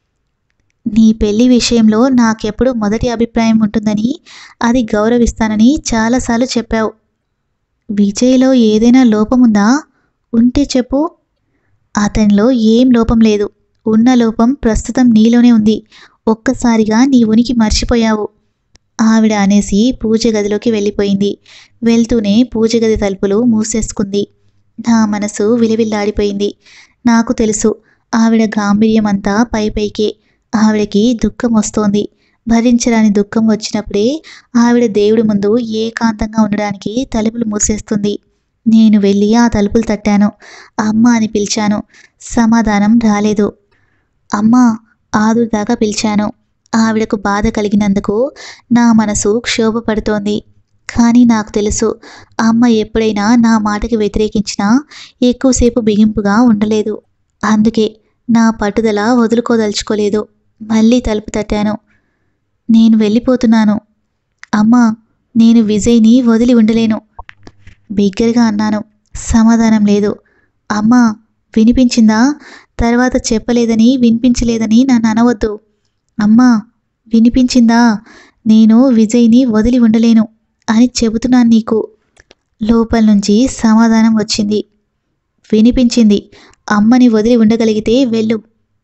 నీ పెళ్లి విషయంలో నాకెప్పుడు మొదటి అభిప్రాయం ఉంటుందని అది గౌరవిస్తానని చాలాసార్లు చెప్పావు విజయ్లో ఏదైనా లోపం ఉందా ఉంటే చెప్పు అతనిలో ఏం లోపం లేదు ఉన్న లోపం ప్రస్తుతం నీలోనే ఉంది ఒక్కసారిగా నీ ఉనికి మర్చిపోయావు ఆవిడ అనేసి పూజ గదిలోకి వెళ్ళిపోయింది వెళ్తూనే పూజ గది తలుపులు మూసేసుకుంది నా మనసు విలవిల్లాడిపోయింది నాకు తెలుసు ఆవిడ గాంభీర్యం అంతా పై పైకే ఆవిడకి దుఃఖం వస్తోంది భరించరాని దుఃఖం వచ్చినప్పుడే ఆవిడ దేవుడి ముందు ఏకాంతంగా ఉండడానికి తలుపులు మూసేస్తుంది నేను వెళ్ళి ఆ తలుపులు తట్టాను అమ్మ అని పిలిచాను సమాధానం రాలేదు అమ్మా ఆదుర్దాకా పిలిచాను ఆవిడకు బాధ కలిగినందుకు నా మనసు క్షోభపడుతోంది కానీ నాకు తెలుసు అమ్మ ఎప్పుడైనా నా మాటకి వ్యతిరేకించినా ఎక్కువసేపు బిగింపుగా ఉండలేదు అందుకే నా పట్టుదల వదులుకోదలుచుకోలేదు మళ్ళీ తలుపు తట్టాను నేను వెళ్ళిపోతున్నాను అమ్మా నేను విజయ్ని వదిలి ఉండలేను బిగ్గరగా అన్నాను సమాధానం లేదు అమ్మా వినిపించిందా తర్వాత చెప్పలేదని వినిపించలేదని నన్ను అనవద్దు అమ్మా వినిపించిందా నేను విజయ్ని వదిలి ఉండలేను అని చెబుతున్నాను నీకు లోపల నుంచి సమాధానం వచ్చింది వినిపించింది అమ్మని వదిలి ఉండగలిగితే వెళ్ళు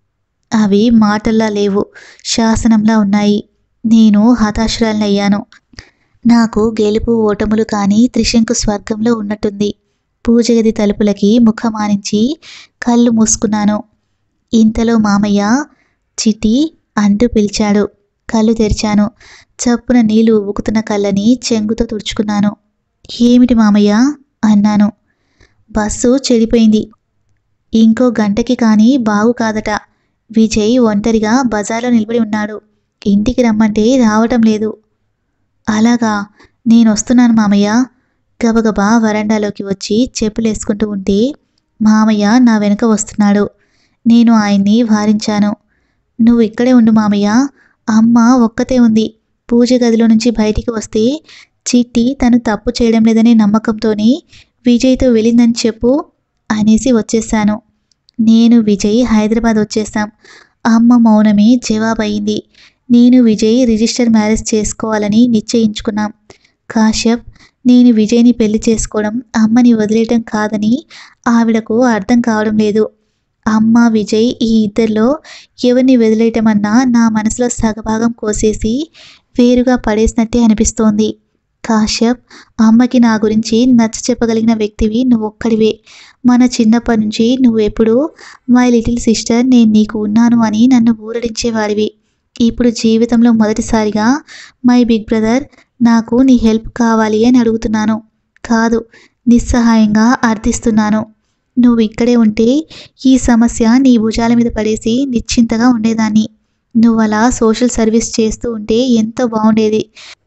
అవి మాటల్లా లేవు శాసనంలా ఉన్నాయి నేను హతాశురాలనయ్యాను నాకు గెలుపు ఓటములు కానీ త్రిశంకు స్వర్గంలో ఉన్నట్టుంది పూజ గది తలుపులకి ముఖమానించి కళ్ళు మూసుకున్నాను ఇంతలో మామయ్య చిటి అంటూ పిలిచాడు కళ్ళు తెరిచాను చప్పున నీళ్లు ఉబుకుతున్న కళ్ళని చెంగుతో తుడుచుకున్నాను ఏమిటి మామయ్య అన్నాను బస్సు చెడిపోయింది ఇంకో గంటకి కానీ బాగు కాదట విజయ్ ఒంటరిగా బజార్లో నిలబడి ఉన్నాడు ఇంటికి రమ్మంటే రావటం లేదు అలాగా నేను వస్తున్నాను మామయ్య గబగబా వరండాలోకి వచ్చి చెప్పులేసుకుంటూ ఉంటే మామయ్య నా వెనుక వస్తున్నాడు నేను ఆయన్ని వారించాను నువ్వు ఇక్కడే ఉండు మామయ్య అమ్మ ఒక్కతే ఉంది పూజ గదిలో నుంచి బయటికి వస్తే చిట్టి తను తప్పు చేయడం లేదనే నమ్మకంతోనే విజయ్తో వెళ్ళిందని చెప్పు అనేసి వచ్చేసాను నేను విజయ్ హైదరాబాద్ వచ్చేసాం అమ్మ మౌనమే జవాబయింది నేను విజయ్ రిజిస్టర్ మ్యారేజ్ చేసుకోవాలని నిశ్చయించుకున్నాం కాశ్యప్ నేను విజయ్ని పెళ్లి చేసుకోవడం అమ్మని వదిలేయటం కాదని ఆవిడకు అర్థం కావడం లేదు అమ్మ విజయ్ ఈ ఇద్దరిలో ఎవరిని వదిలేయటమన్నా నా మనసులో సగభాగం కోసేసి వేరుగా పడేసినట్టే అనిపిస్తోంది కాశ్యప్ అమ్మకి నా గురించి నచ్చ చెప్పగలిగిన వ్యక్తివి నువ్వు ఒక్కడివే మన చిన్నప్పటి నుంచి నువ్వు ఎప్పుడు మై లిటిల్ సిస్టర్ నేను నీకు ఉన్నాను అని నన్ను ఊరడించేవాడివి ఇప్పుడు జీవితంలో మొదటిసారిగా మై బిగ్ బ్రదర్ నాకు నీ హెల్ప్ కావాలి అని అడుగుతున్నాను కాదు నిస్సహాయంగా అర్థిస్తున్నాను నువ్వు ఇక్కడే ఉంటే ఈ సమస్య నీ భుజాల మీద పడేసి నిశ్చింతగా ఉండేదాన్ని నువ్వు అలా సోషల్ సర్వీస్ చేస్తూ ఉంటే ఎంతో బాగుండేది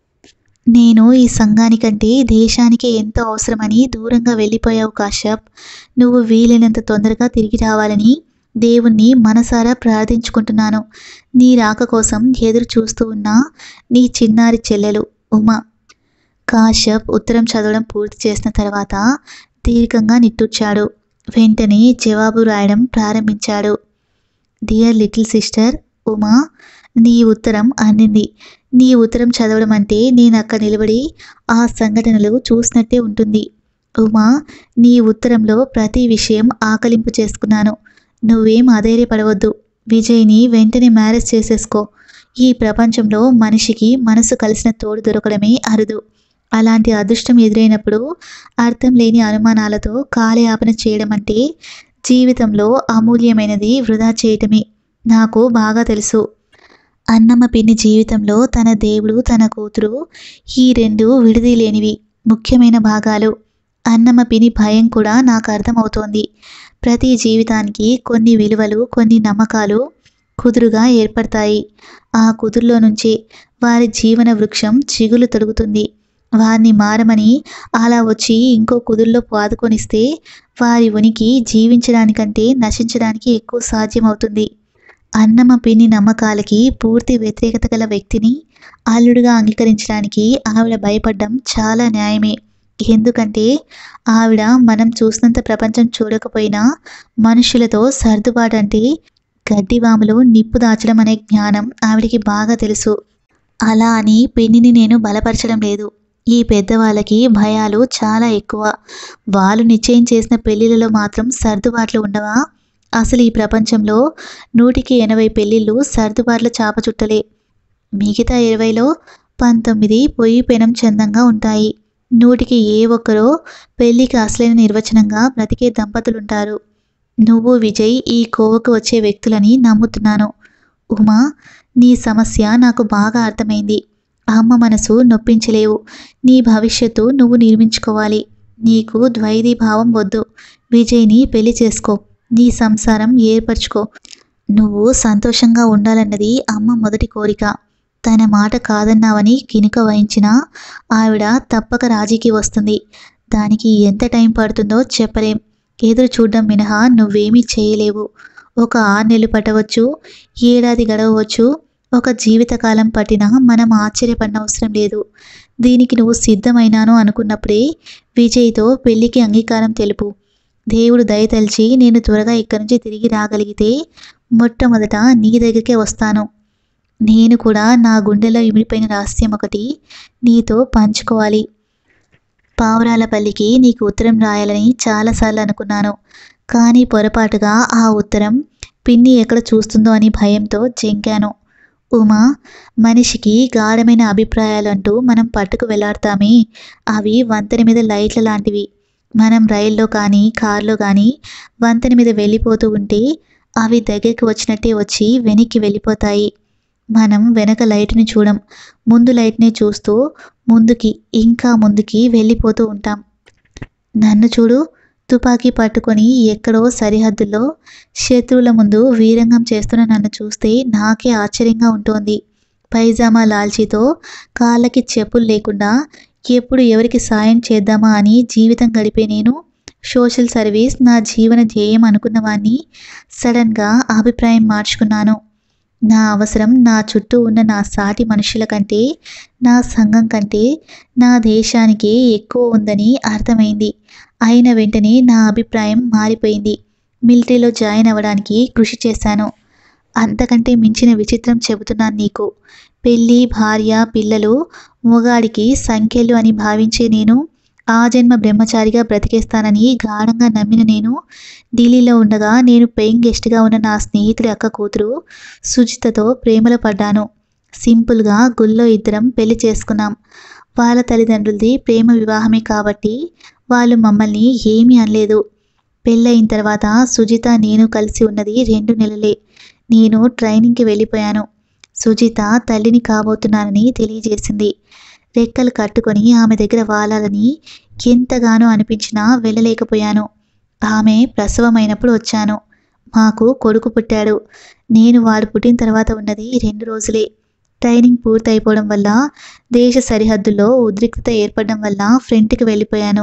నేను ఈ సంఘానికంటే దేశానికే ఎంతో అవసరమని దూరంగా వెళ్ళిపోయావు కాశ్యప్ నువ్వు వీలైనంత తొందరగా తిరిగి రావాలని దేవుణ్ణి మనసారా ప్రార్థించుకుంటున్నాను నీ రాక కోసం ఎదురు చూస్తూ ఉన్న నీ చిన్నారి చెల్లెలు ఉమా కాశ్యప్ ఉత్తరం చదవడం పూర్తి చేసిన తర్వాత దీర్ఘంగా నిట్టూర్చాడు వెంటనే జవాబు రాయడం ప్రారంభించాడు డియర్ లిటిల్ సిస్టర్ ఉమా నీ ఉత్తరం అందింది నీ ఉత్తరం చదవడం అంటే నేను అక్కడ నిలబడి ఆ సంఘటనలు చూసినట్టే ఉంటుంది ఉమా నీ ఉత్తరంలో ప్రతి విషయం ఆకలింపు చేసుకున్నాను నువ్వేం అధైర్యపడవద్దు విజయ్ని వెంటనే మ్యారేజ్ చేసేసుకో ఈ ప్రపంచంలో మనిషికి మనసు కలిసిన తోడు దొరకడమే అరుదు అలాంటి అదృష్టం ఎదురైనప్పుడు అర్థం లేని అనుమానాలతో కాలయాపన చేయడం అంటే జీవితంలో అమూల్యమైనది వృధా చేయటమే నాకు బాగా తెలుసు అన్నమ్మ పిన్ని జీవితంలో తన దేవుడు తన కూతురు ఈ రెండు విడిది లేనివి ముఖ్యమైన భాగాలు అన్నమ్మ పిని భయం కూడా నాకు అర్థమవుతోంది ప్రతి జీవితానికి కొన్ని విలువలు కొన్ని నమ్మకాలు కుదురుగా ఏర్పడతాయి ఆ కుదురులో నుంచి వారి జీవన వృక్షం చిగులు తొడుగుతుంది వారిని మారమని అలా వచ్చి ఇంకో కుదురులో పాదుకొనిస్తే వారి ఉనికి జీవించడానికంటే నశించడానికి ఎక్కువ సాధ్యమవుతుంది అన్నమ్మ పిన్ని నమ్మకాలకి పూర్తి వ్యతిరేకత గల వ్యక్తిని అల్లుడుగా అంగీకరించడానికి ఆవిడ భయపడ్డం చాలా న్యాయమే ఎందుకంటే ఆవిడ మనం చూసినంత ప్రపంచం చూడకపోయినా మనుషులతో సర్దుబాటు అంటే గడ్డివాములో నిప్పు దాచడం అనే జ్ఞానం ఆవిడికి బాగా తెలుసు అలా అని పిన్నిని నేను బలపరచడం లేదు ఈ పెద్దవాళ్ళకి భయాలు చాలా ఎక్కువ వాళ్ళు నిశ్చయం చేసిన పెళ్ళిళ్ళలో మాత్రం సర్దుబాట్లు ఉండవా అసలు ఈ ప్రపంచంలో నూటికి ఎనభై పెళ్ళిళ్ళు సర్దుబాట్ల చాప చుట్టలే మిగతా ఇరవైలో పంతొమ్మిది పొయ్యి పెనం చందంగా ఉంటాయి నూటికి ఏ ఒక్కరో పెళ్లికి అసలైన నిర్వచనంగా బ్రతికే దంపతులుంటారు నువ్వు విజయ్ ఈ కోవకు వచ్చే వ్యక్తులని నమ్ముతున్నాను ఉమా నీ సమస్య నాకు బాగా అర్థమైంది అమ్మ మనసు నొప్పించలేవు నీ భవిష్యత్తు నువ్వు నిర్మించుకోవాలి నీకు ద్వైధీ భావం వద్దు విజయ్ని పెళ్లి చేసుకో నీ సంసారం ఏర్పరచుకో నువ్వు సంతోషంగా ఉండాలన్నది అమ్మ మొదటి కోరిక తన మాట కాదన్నావని కినుక వహించినా ఆవిడ తప్పక రాజీకి వస్తుంది దానికి ఎంత టైం పడుతుందో చెప్పలేం ఎదురు చూడడం మినహా నువ్వేమీ చేయలేవు ఒక ఆరు నెలలు పట్టవచ్చు ఏడాది గడవవచ్చు ఒక జీవితకాలం పట్టినా మనం ఆశ్చర్యపడనవసరం లేదు దీనికి నువ్వు సిద్ధమైనాను అనుకున్నప్పుడే విజయ్తో పెళ్లికి అంగీకారం తెలుపు దేవుడు దయతలిచి నేను త్వరగా ఇక్కడి నుంచి తిరిగి రాగలిగితే మొట్టమొదట నీ దగ్గరికే వస్తాను నేను కూడా నా గుండెలో ఇమిడిపోయిన రహస్యం ఒకటి నీతో పంచుకోవాలి పావురాలపల్లికి నీకు ఉత్తరం రాయాలని చాలాసార్లు అనుకున్నాను కానీ పొరపాటుగా ఆ ఉత్తరం పిన్ని ఎక్కడ చూస్తుందో అని భయంతో జంకాను ఉమా మనిషికి గాఢమైన అభిప్రాయాలు అంటూ మనం పట్టుకు వెళ్లాడతామే అవి వంతెన మీద లైట్ల లాంటివి మనం రైల్లో కానీ కారులో కానీ వంతెన మీద వెళ్ళిపోతూ ఉంటే అవి దగ్గరికి వచ్చినట్టే వచ్చి వెనక్కి వెళ్ళిపోతాయి మనం వెనక లైట్ని చూడం ముందు లైట్నే చూస్తూ ముందుకి ఇంకా ముందుకి వెళ్ళిపోతూ ఉంటాం నన్ను చూడు తుపాకీ పట్టుకొని ఎక్కడో సరిహద్దుల్లో శత్రువుల ముందు వీరంగం చేస్తున్న నన్ను చూస్తే నాకే ఆశ్చర్యంగా ఉంటుంది పైజామా లాల్చీతో కాళ్ళకి చెప్పులు లేకుండా ఎప్పుడు ఎవరికి సాయం చేద్దామా అని జీవితం గడిపే నేను సోషల్ సర్వీస్ నా జీవన ధ్యేయం అనుకున్నవాన్ని సడన్గా అభిప్రాయం మార్చుకున్నాను నా అవసరం నా చుట్టూ ఉన్న నా సాటి మనుషుల కంటే నా సంఘం కంటే నా దేశానికే ఎక్కువ ఉందని అర్థమైంది అయిన వెంటనే నా అభిప్రాయం మారిపోయింది మిలిటరీలో జాయిన్ అవ్వడానికి కృషి చేశాను అంతకంటే మించిన విచిత్రం చెబుతున్నాను నీకు పెళ్ళి భార్య పిల్లలు మొగాడికి సంఖ్యలు అని భావించే నేను ఆ జన్మ బ్రహ్మచారిగా బ్రతికేస్తానని గాఢంగా నమ్మిన నేను ఢిల్లీలో ఉండగా నేను పెయింగ్ గెస్ట్గా ఉన్న నా స్నేహితుడి అక్క కూతురు సుజితతో ప్రేమలో పడ్డాను సింపుల్గా గుళ్ళో ఇద్దరం పెళ్లి చేసుకున్నాం వాళ్ళ తల్లిదండ్రులది ప్రేమ వివాహమే కాబట్టి వాళ్ళు మమ్మల్ని ఏమీ అనలేదు పెళ్ళయిన తర్వాత సుజిత నేను కలిసి ఉన్నది రెండు నెలలే నేను ట్రైనింగ్కి వెళ్ళిపోయాను సుజిత తల్లిని కాబోతున్నానని తెలియజేసింది రెక్కలు కట్టుకొని ఆమె దగ్గర వాలాలని ఎంతగానో అనిపించినా వెళ్ళలేకపోయాను ఆమె ప్రసవమైనప్పుడు వచ్చాను మాకు కొడుకు పుట్టాడు నేను వాడు పుట్టిన తర్వాత ఉన్నది రెండు రోజులే ట్రైనింగ్ పూర్తయిపోవడం వల్ల దేశ సరిహద్దుల్లో ఉద్రిక్తత ఏర్పడడం వల్ల ఫ్రంట్కి వెళ్ళిపోయాను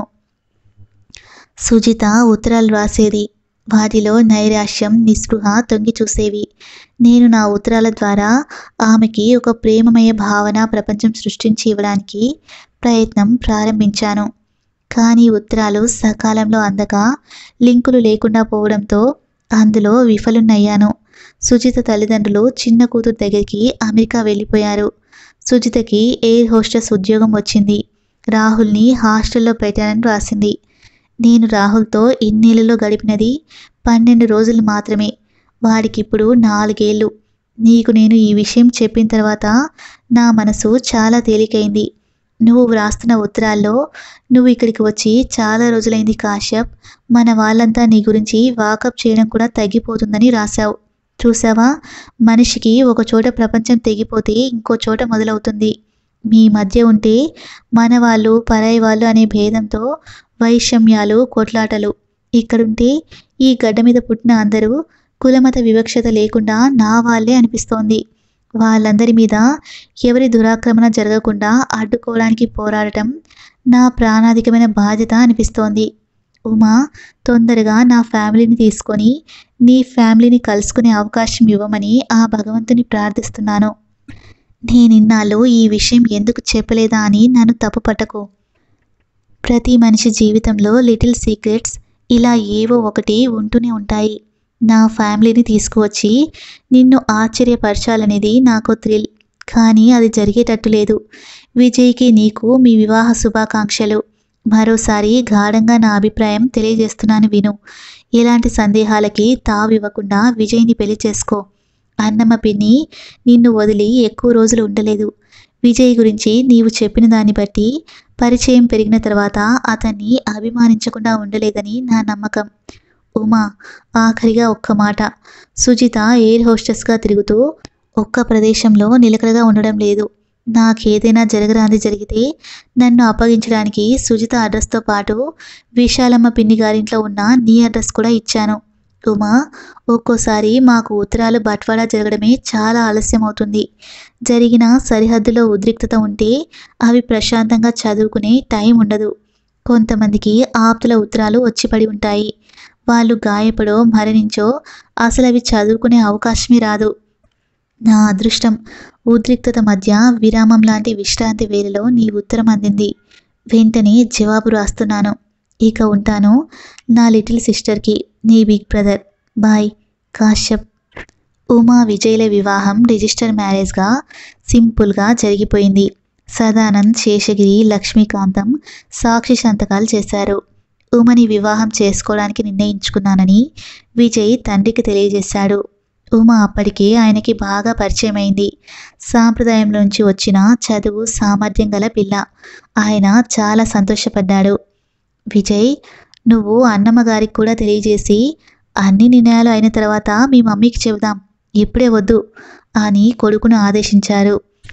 సుజిత ఉత్తరాలు రాసేది వాటిలో నైరాశ్యం నిస్పృహ తొంగి చూసేవి నేను నా ఉత్తరాల ద్వారా ఆమెకి ఒక ప్రేమమయ భావన ప్రపంచం సృష్టించి ఇవ్వడానికి ప్రయత్నం ప్రారంభించాను కానీ ఉత్తరాలు సకాలంలో అందక లింకులు లేకుండా పోవడంతో అందులో విఫలున్నయ్యాను సుజిత తల్లిదండ్రులు చిన్న కూతురు దగ్గరికి అమెరికా వెళ్ళిపోయారు సుజితకి ఎయిర్ హోస్టెస్ ఉద్యోగం వచ్చింది రాహుల్ని హాస్టల్లో పెట్టానని రాసింది నేను రాహుల్తో ఇన్నేళ్లలో గడిపినది పన్నెండు రోజులు మాత్రమే వాడికిప్పుడు నాలుగేళ్ళు నీకు నేను ఈ విషయం చెప్పిన తర్వాత నా మనసు చాలా తేలికైంది నువ్వు వ్రాస్తున్న ఉత్తరాల్లో నువ్వు ఇక్కడికి వచ్చి చాలా రోజులైంది కాశ్యప్ మన వాళ్ళంతా నీ గురించి వాకప్ చేయడం కూడా తగ్గిపోతుందని రాశావు చూసావా మనిషికి ఒక చోట ప్రపంచం తెగిపోతే ఇంకో చోట మొదలవుతుంది మీ మధ్య ఉంటే మన వాళ్ళు పరాయి వాళ్ళు అనే భేదంతో వైషమ్యాలు కొట్లాటలు ఇక్కడుంటే ఈ గడ్డ మీద పుట్టిన అందరూ కులమత వివక్షత లేకుండా నా వాళ్ళే అనిపిస్తోంది వాళ్ళందరి మీద ఎవరి దురాక్రమణ జరగకుండా అడ్డుకోవడానికి పోరాడటం నా ప్రాణాధికమైన బాధ్యత అనిపిస్తోంది ఉమా తొందరగా నా ఫ్యామిలీని తీసుకొని నీ ఫ్యామిలీని కలుసుకునే అవకాశం ఇవ్వమని ఆ భగవంతుని ప్రార్థిస్తున్నాను నేనిన్నాళ్ళు ఈ విషయం ఎందుకు చెప్పలేదా అని నన్ను తప్పుపట్టకు ప్రతి మనిషి జీవితంలో లిటిల్ సీక్రెట్స్ ఇలా ఏవో ఒకటి ఉంటూనే ఉంటాయి నా ఫ్యామిలీని తీసుకువచ్చి నిన్ను ఆశ్చర్యపరచాలనేది నాకు థ్రిల్ కానీ అది జరిగేటట్టు లేదు విజయ్కి నీకు మీ వివాహ శుభాకాంక్షలు మరోసారి గాఢంగా నా అభిప్రాయం తెలియజేస్తున్నాను విను ఎలాంటి సందేహాలకి తావివ్వకుండా విజయ్ని పెళ్లి చేసుకో అన్నమ్మ పిన్ని నిన్ను వదిలి ఎక్కువ రోజులు ఉండలేదు విజయ్ గురించి నీవు చెప్పిన దాన్ని బట్టి పరిచయం పెరిగిన తర్వాత అతన్ని అభిమానించకుండా ఉండలేదని నా నమ్మకం ఉమా ఆఖరిగా ఒక్క మాట సుజిత ఎయిర్ హోస్టెస్గా తిరుగుతూ ఒక్క ప్రదేశంలో నిలకడగా ఉండడం లేదు నాకేదైనా జరగరాంది జరిగితే నన్ను అప్పగించడానికి సుజిత అడ్రస్తో పాటు విశాలమ్మ పిన్ని గారింట్లో ఉన్న నీ అడ్రస్ కూడా ఇచ్చాను ఉమా ఒక్కోసారి మాకు ఉత్తరాలు బట్వాడా జరగడమే చాలా ఆలస్యం అవుతుంది జరిగిన సరిహద్దులో ఉద్రిక్తత ఉంటే అవి ప్రశాంతంగా చదువుకునే టైం ఉండదు కొంతమందికి ఆప్తుల ఉత్తరాలు వచ్చి పడి ఉంటాయి వాళ్ళు గాయపడో మరణించో అసలు అవి చదువుకునే అవకాశమే రాదు నా అదృష్టం ఉద్రిక్తత మధ్య విరామం లాంటి విశ్రాంతి వేళలో నీ ఉత్తరం అందింది వెంటనే జవాబు రాస్తున్నాను ఇక ఉంటాను నా లిటిల్ సిస్టర్కి నీ big brother bye Kashyap Uma విజయ్ల వివాహం రిజిస్టర్ మ్యారేజ్గా సింపుల్గా జరిగిపోయింది సదానంద్ శేషగిరి లక్ష్మీకాంతం సాక్షి సంతకాలు చేశారు ఉమని వివాహం చేసుకోవడానికి నిర్ణయించుకున్నానని విజయ్ తండ్రికి తెలియజేశాడు ఉమ అప్పటికే ఆయనకి బాగా పరిచయమైంది సాంప్రదాయంలోంచి వచ్చిన చదువు సామర్థ్యం గల పిల్ల ఆయన చాలా సంతోషపడ్డాడు విజయ్ నువ్వు అన్నమ్మ గారికి కూడా తెలియజేసి అన్ని నిర్ణయాలు అయిన తర్వాత మీ మమ్మీకి చెబుదాం ఇప్పుడే వద్దు అని కొడుకును ఆదేశించారు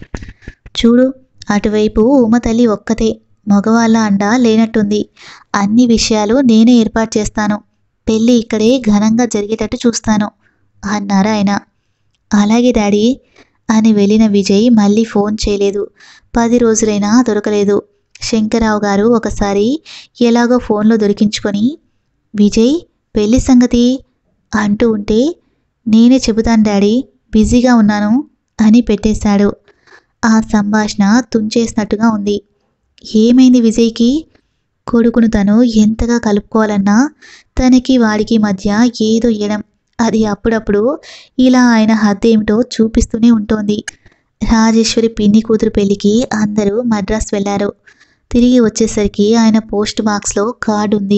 చూడు అటువైపు ఉమ తల్లి ఒక్కతే మగవాళ్ళ అండ లేనట్టుంది అన్ని విషయాలు నేనే ఏర్పాటు చేస్తాను పెళ్ళి ఇక్కడే ఘనంగా జరిగేటట్టు చూస్తాను అన్నారు ఆయన అలాగే డాడీ అని వెళ్ళిన విజయ్ మళ్ళీ ఫోన్ చేయలేదు పది రోజులైనా దొరకలేదు శంకర్రావు గారు ఒకసారి ఎలాగో ఫోన్లో దొరికించుకొని విజయ్ పెళ్లి సంగతి అంటూ ఉంటే నేనే చెబుతాను డాడీ బిజీగా ఉన్నాను అని పెట్టేశాడు ఆ సంభాషణ తుంచేసినట్టుగా ఉంది ఏమైంది విజయ్కి కొడుకును తను ఎంతగా కలుపుకోవాలన్నా తనకి వాడికి మధ్య ఏదో ఎడం అది అప్పుడప్పుడు ఇలా ఆయన హద్దేమిటో చూపిస్తూనే ఉంటోంది రాజేశ్వరి పిన్ని కూతురు పెళ్లికి అందరూ మద్రాస్ వెళ్ళారు తిరిగి వచ్చేసరికి ఆయన పోస్ట్ బాక్స్లో కార్డు ఉంది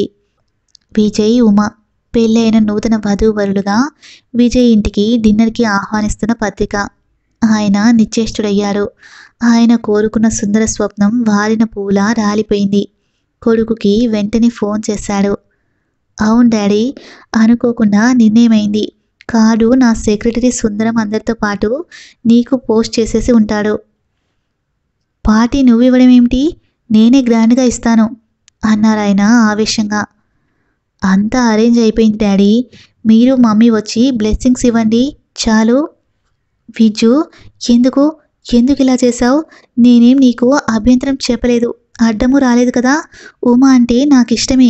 విజయ్ ఉమా పెళ్ళైన నూతన వధూవరులుగా విజయ్ ఇంటికి డిన్నర్కి ఆహ్వానిస్తున్న పత్రిక ఆయన నిశ్చేష్టుడయ్యాడు ఆయన కోరుకున్న సుందర స్వప్నం వారిన పూలా రాలిపోయింది కొడుకుకి వెంటనే ఫోన్ చేశాడు అవును డాడీ అనుకోకుండా నిర్ణయమైంది కార్డు నా సెక్రటరీ సుందరం అందరితో పాటు నీకు పోస్ట్ చేసేసి ఉంటాడు పార్టీ నువ్వు ఇవ్వడం ఏమిటి నేనే గ్రాండ్గా ఇస్తాను అన్నారు ఆయన ఆవేశంగా అంతా అరేంజ్ అయిపోయింది డాడీ మీరు మమ్మీ వచ్చి బ్లెస్సింగ్స్ ఇవ్వండి చాలు విజ్జు ఎందుకు ఎందుకు ఇలా చేశావు నేనేం నీకు అభ్యంతరం చెప్పలేదు అడ్డము రాలేదు కదా ఉమా అంటే నాకు ఇష్టమే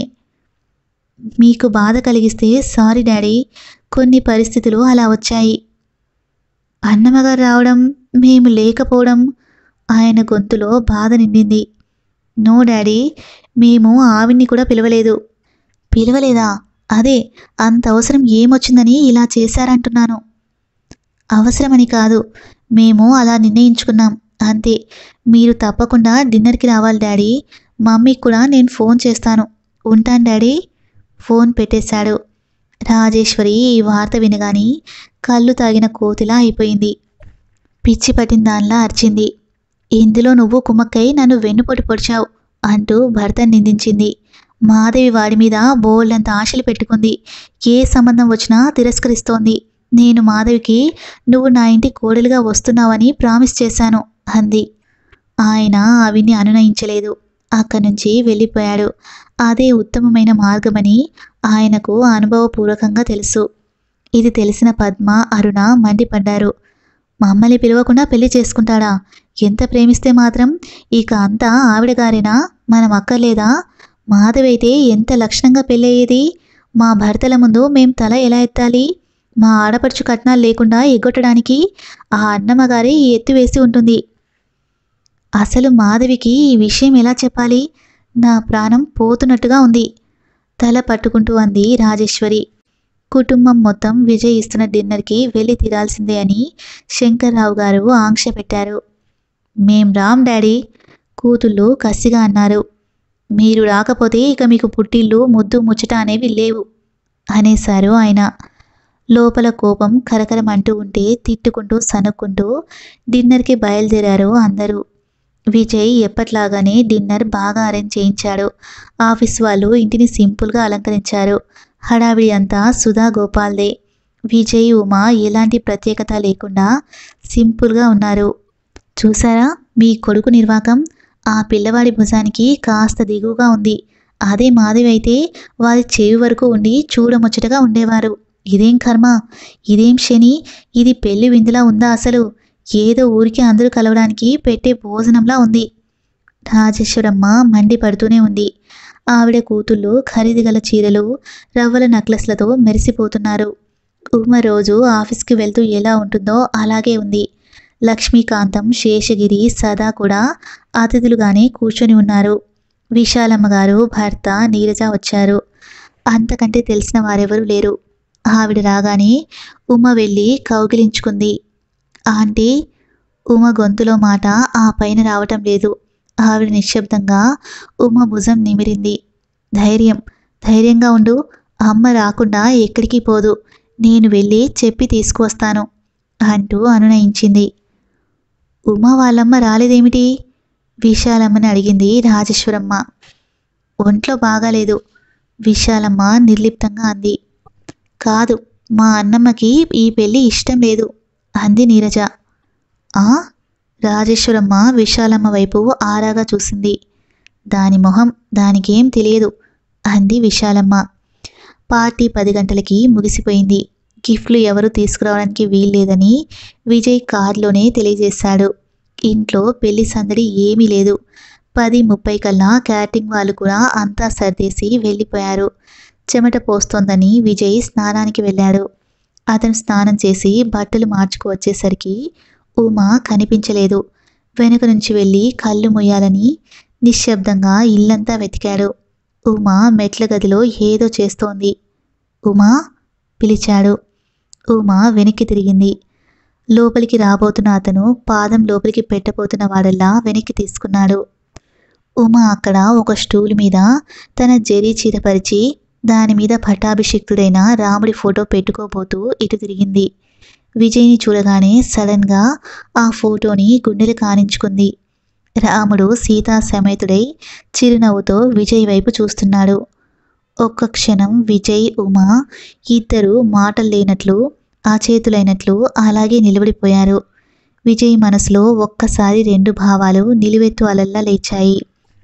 మీకు బాధ కలిగిస్తే సారీ డాడీ కొన్ని పరిస్థితులు అలా వచ్చాయి అన్నమ్మగారు రావడం మేము లేకపోవడం ఆయన గొంతులో బాధ నిండింది నో డాడీ మేము ఆవిడ్ని కూడా పిలవలేదు పిలవలేదా అదే అంత అవసరం ఏమొచ్చిందని ఇలా చేశారంటున్నాను అవసరమని కాదు మేము అలా నిర్ణయించుకున్నాం అంతే మీరు తప్పకుండా డిన్నర్కి రావాలి డాడీ మమ్మీకి కూడా నేను ఫోన్ చేస్తాను ఉంటాను డాడీ ఫోన్ పెట్టేశాడు రాజేశ్వరి ఈ వార్త వినగాని కళ్ళు తాగిన కోతిలా అయిపోయింది పిచ్చి పట్టిన దానిలా అరిచింది ఇందులో నువ్వు కుమ్మక్కై నన్ను వెన్నుపోటు పొడిచావు అంటూ భర్త నిందించింది మాధవి వాడి మీద బోల్డంత ఆశలు పెట్టుకుంది ఏ సంబంధం వచ్చినా తిరస్కరిస్తోంది నేను మాధవికి నువ్వు నా ఇంటి కోడలుగా వస్తున్నావని ప్రామిస్ చేశాను అంది ఆయన అవిని అనునయించలేదు అక్కడి నుంచి వెళ్ళిపోయాడు అదే ఉత్తమమైన మార్గమని ఆయనకు అనుభవపూర్వకంగా తెలుసు ఇది తెలిసిన పద్మ అరుణ మండిపడ్డారు మమ్మల్ని పిలవకుండా పెళ్లి చేసుకుంటాడా ఎంత ప్రేమిస్తే మాత్రం ఇక అంతా ఆవిడగారేనా మనం అక్కర్లేదా మాధవైతే ఎంత లక్షణంగా పెళ్ళయ్యేది మా భర్తల ముందు మేం తల ఎలా ఎత్తాలి మా ఆడపడుచు కట్నాలు లేకుండా ఎగ్గొట్టడానికి ఆ అన్నమ్మగారే ఈ ఎత్తు వేసి ఉంటుంది అసలు మాధవికి ఈ విషయం ఎలా చెప్పాలి నా ప్రాణం పోతున్నట్టుగా ఉంది తల పట్టుకుంటూ అంది రాజేశ్వరి కుటుంబం మొత్తం విజయ్ ఇస్తున్న డిన్నర్కి వెళ్ళి తీరాల్సిందే అని శంకర్రావు గారు ఆంక్ష పెట్టారు మేం రామ్ డాడీ కూతుళ్ళు కసిగా అన్నారు మీరు రాకపోతే ఇక మీకు పుట్టిల్లు ముద్దు ముచ్చట అనేవి లేవు అనేశారు ఆయన లోపల కోపం కరకరమంటూ ఉంటే తిట్టుకుంటూ సనుక్కుంటూ డిన్నర్కి బయలుదేరారు అందరూ విజయ్ ఎప్పట్లాగానే డిన్నర్ బాగా అరేంజ్ చేయించాడు ఆఫీస్ వాళ్ళు ఇంటిని సింపుల్గా అలంకరించారు హడావిడి అంతా సుధా గోపాల్దే విజయ్ ఉమా ఎలాంటి ప్రత్యేకత లేకుండా సింపుల్గా ఉన్నారు చూసారా మీ కొడుకు నిర్వాకం ఆ పిల్లవాడి భుజానికి కాస్త దిగువగా ఉంది అదే మాధవి అయితే వారి చెవి వరకు ఉండి చూడముచ్చటగా ఉండేవారు ఇదేం కర్మ ఇదేం శని ఇది పెళ్లి విందులా ఉందా అసలు ఏదో ఊరికి అందరూ కలవడానికి పెట్టే భోజనంలా ఉంది రాజేశ్వరమ్మ మండి పడుతూనే ఉంది ఆవిడ కూతుళ్ళు ఖరీదు గల చీరలు రవ్వల నక్లెస్లతో మెరిసిపోతున్నారు ఉమ రోజు ఆఫీస్కి వెళ్తూ ఎలా ఉంటుందో అలాగే ఉంది లక్ష్మీకాంతం శేషగిరి సదా కూడా అతిథులుగానే కూర్చొని ఉన్నారు విశాలమ్మ గారు భర్త నీరజ వచ్చారు అంతకంటే తెలిసిన వారెవరూ లేరు ఆవిడ రాగానే ఉమ వెళ్ళి కౌగిలించుకుంది ఆంటీ ఉమ గొంతులో మాట ఆ పైన రావటం లేదు ఆవిడ నిశ్శబ్దంగా ఉమ భుజం నిమిరింది ధైర్యం ధైర్యంగా ఉండు అమ్మ రాకుండా ఎక్కడికి పోదు నేను వెళ్ళి చెప్పి తీసుకువస్తాను అంటూ అనునయించింది ఉమ వాళ్ళమ్మ రాలేదేమిటి విశాలమ్మని అడిగింది రాజేశ్వరమ్మ ఒంట్లో బాగాలేదు విశాలమ్మ నిర్లిప్తంగా అంది కాదు మా అన్నమ్మకి ఈ పెళ్ళి ఇష్టం లేదు అంది నీరజ ఆ రాజేశ్వరమ్మ విశాలమ్మ వైపు ఆరాగా చూసింది దాని మొహం దానికేం తెలియదు అంది విశాలమ్మ పార్టీ పది గంటలకి ముగిసిపోయింది గిఫ్ట్లు ఎవరు తీసుకురావడానికి వీల్లేదని విజయ్ కారులోనే తెలియజేశాడు ఇంట్లో పెళ్లి సందడి ఏమీ లేదు పది ముప్పై కల్లా క్యాటరింగ్ వాళ్ళు కూడా అంతా సర్దేసి వెళ్ళిపోయారు చెమట పోస్తోందని విజయ్ స్నానానికి వెళ్ళాడు అతను స్నానం చేసి బట్టలు మార్చుకు వచ్చేసరికి ఉమా కనిపించలేదు వెనుక నుంచి వెళ్ళి కళ్ళు మొయ్యాలని నిశ్శబ్దంగా ఇల్లంతా వెతికాడు ఉమా మెట్ల గదిలో ఏదో చేస్తోంది ఉమా పిలిచాడు ఉమా వెనక్కి తిరిగింది లోపలికి రాబోతున్న అతను పాదం లోపలికి పెట్టబోతున్న వాడల్లా వెనక్కి తీసుకున్నాడు ఉమ అక్కడ ఒక స్టూల్ మీద తన జరీ చీర పరిచి దాని మీద పట్టాభిషిక్తుడైన రాముడి ఫోటో పెట్టుకోబోతూ ఇటు తిరిగింది విజయ్ని చూడగానే సడన్గా ఆ ఫోటోని గుండెలు కానించుకుంది రాముడు సీతా సమేతుడై చిరునవ్వుతో విజయ్ వైపు చూస్తున్నాడు ఒక్క క్షణం విజయ్ ఉమా ఇద్దరు మాటలు లేనట్లు అచేతులైనట్లు అలాగే నిలబడిపోయారు విజయ్ మనసులో ఒక్కసారి రెండు భావాలు నిలువెత్తు అలల్లా లేచాయి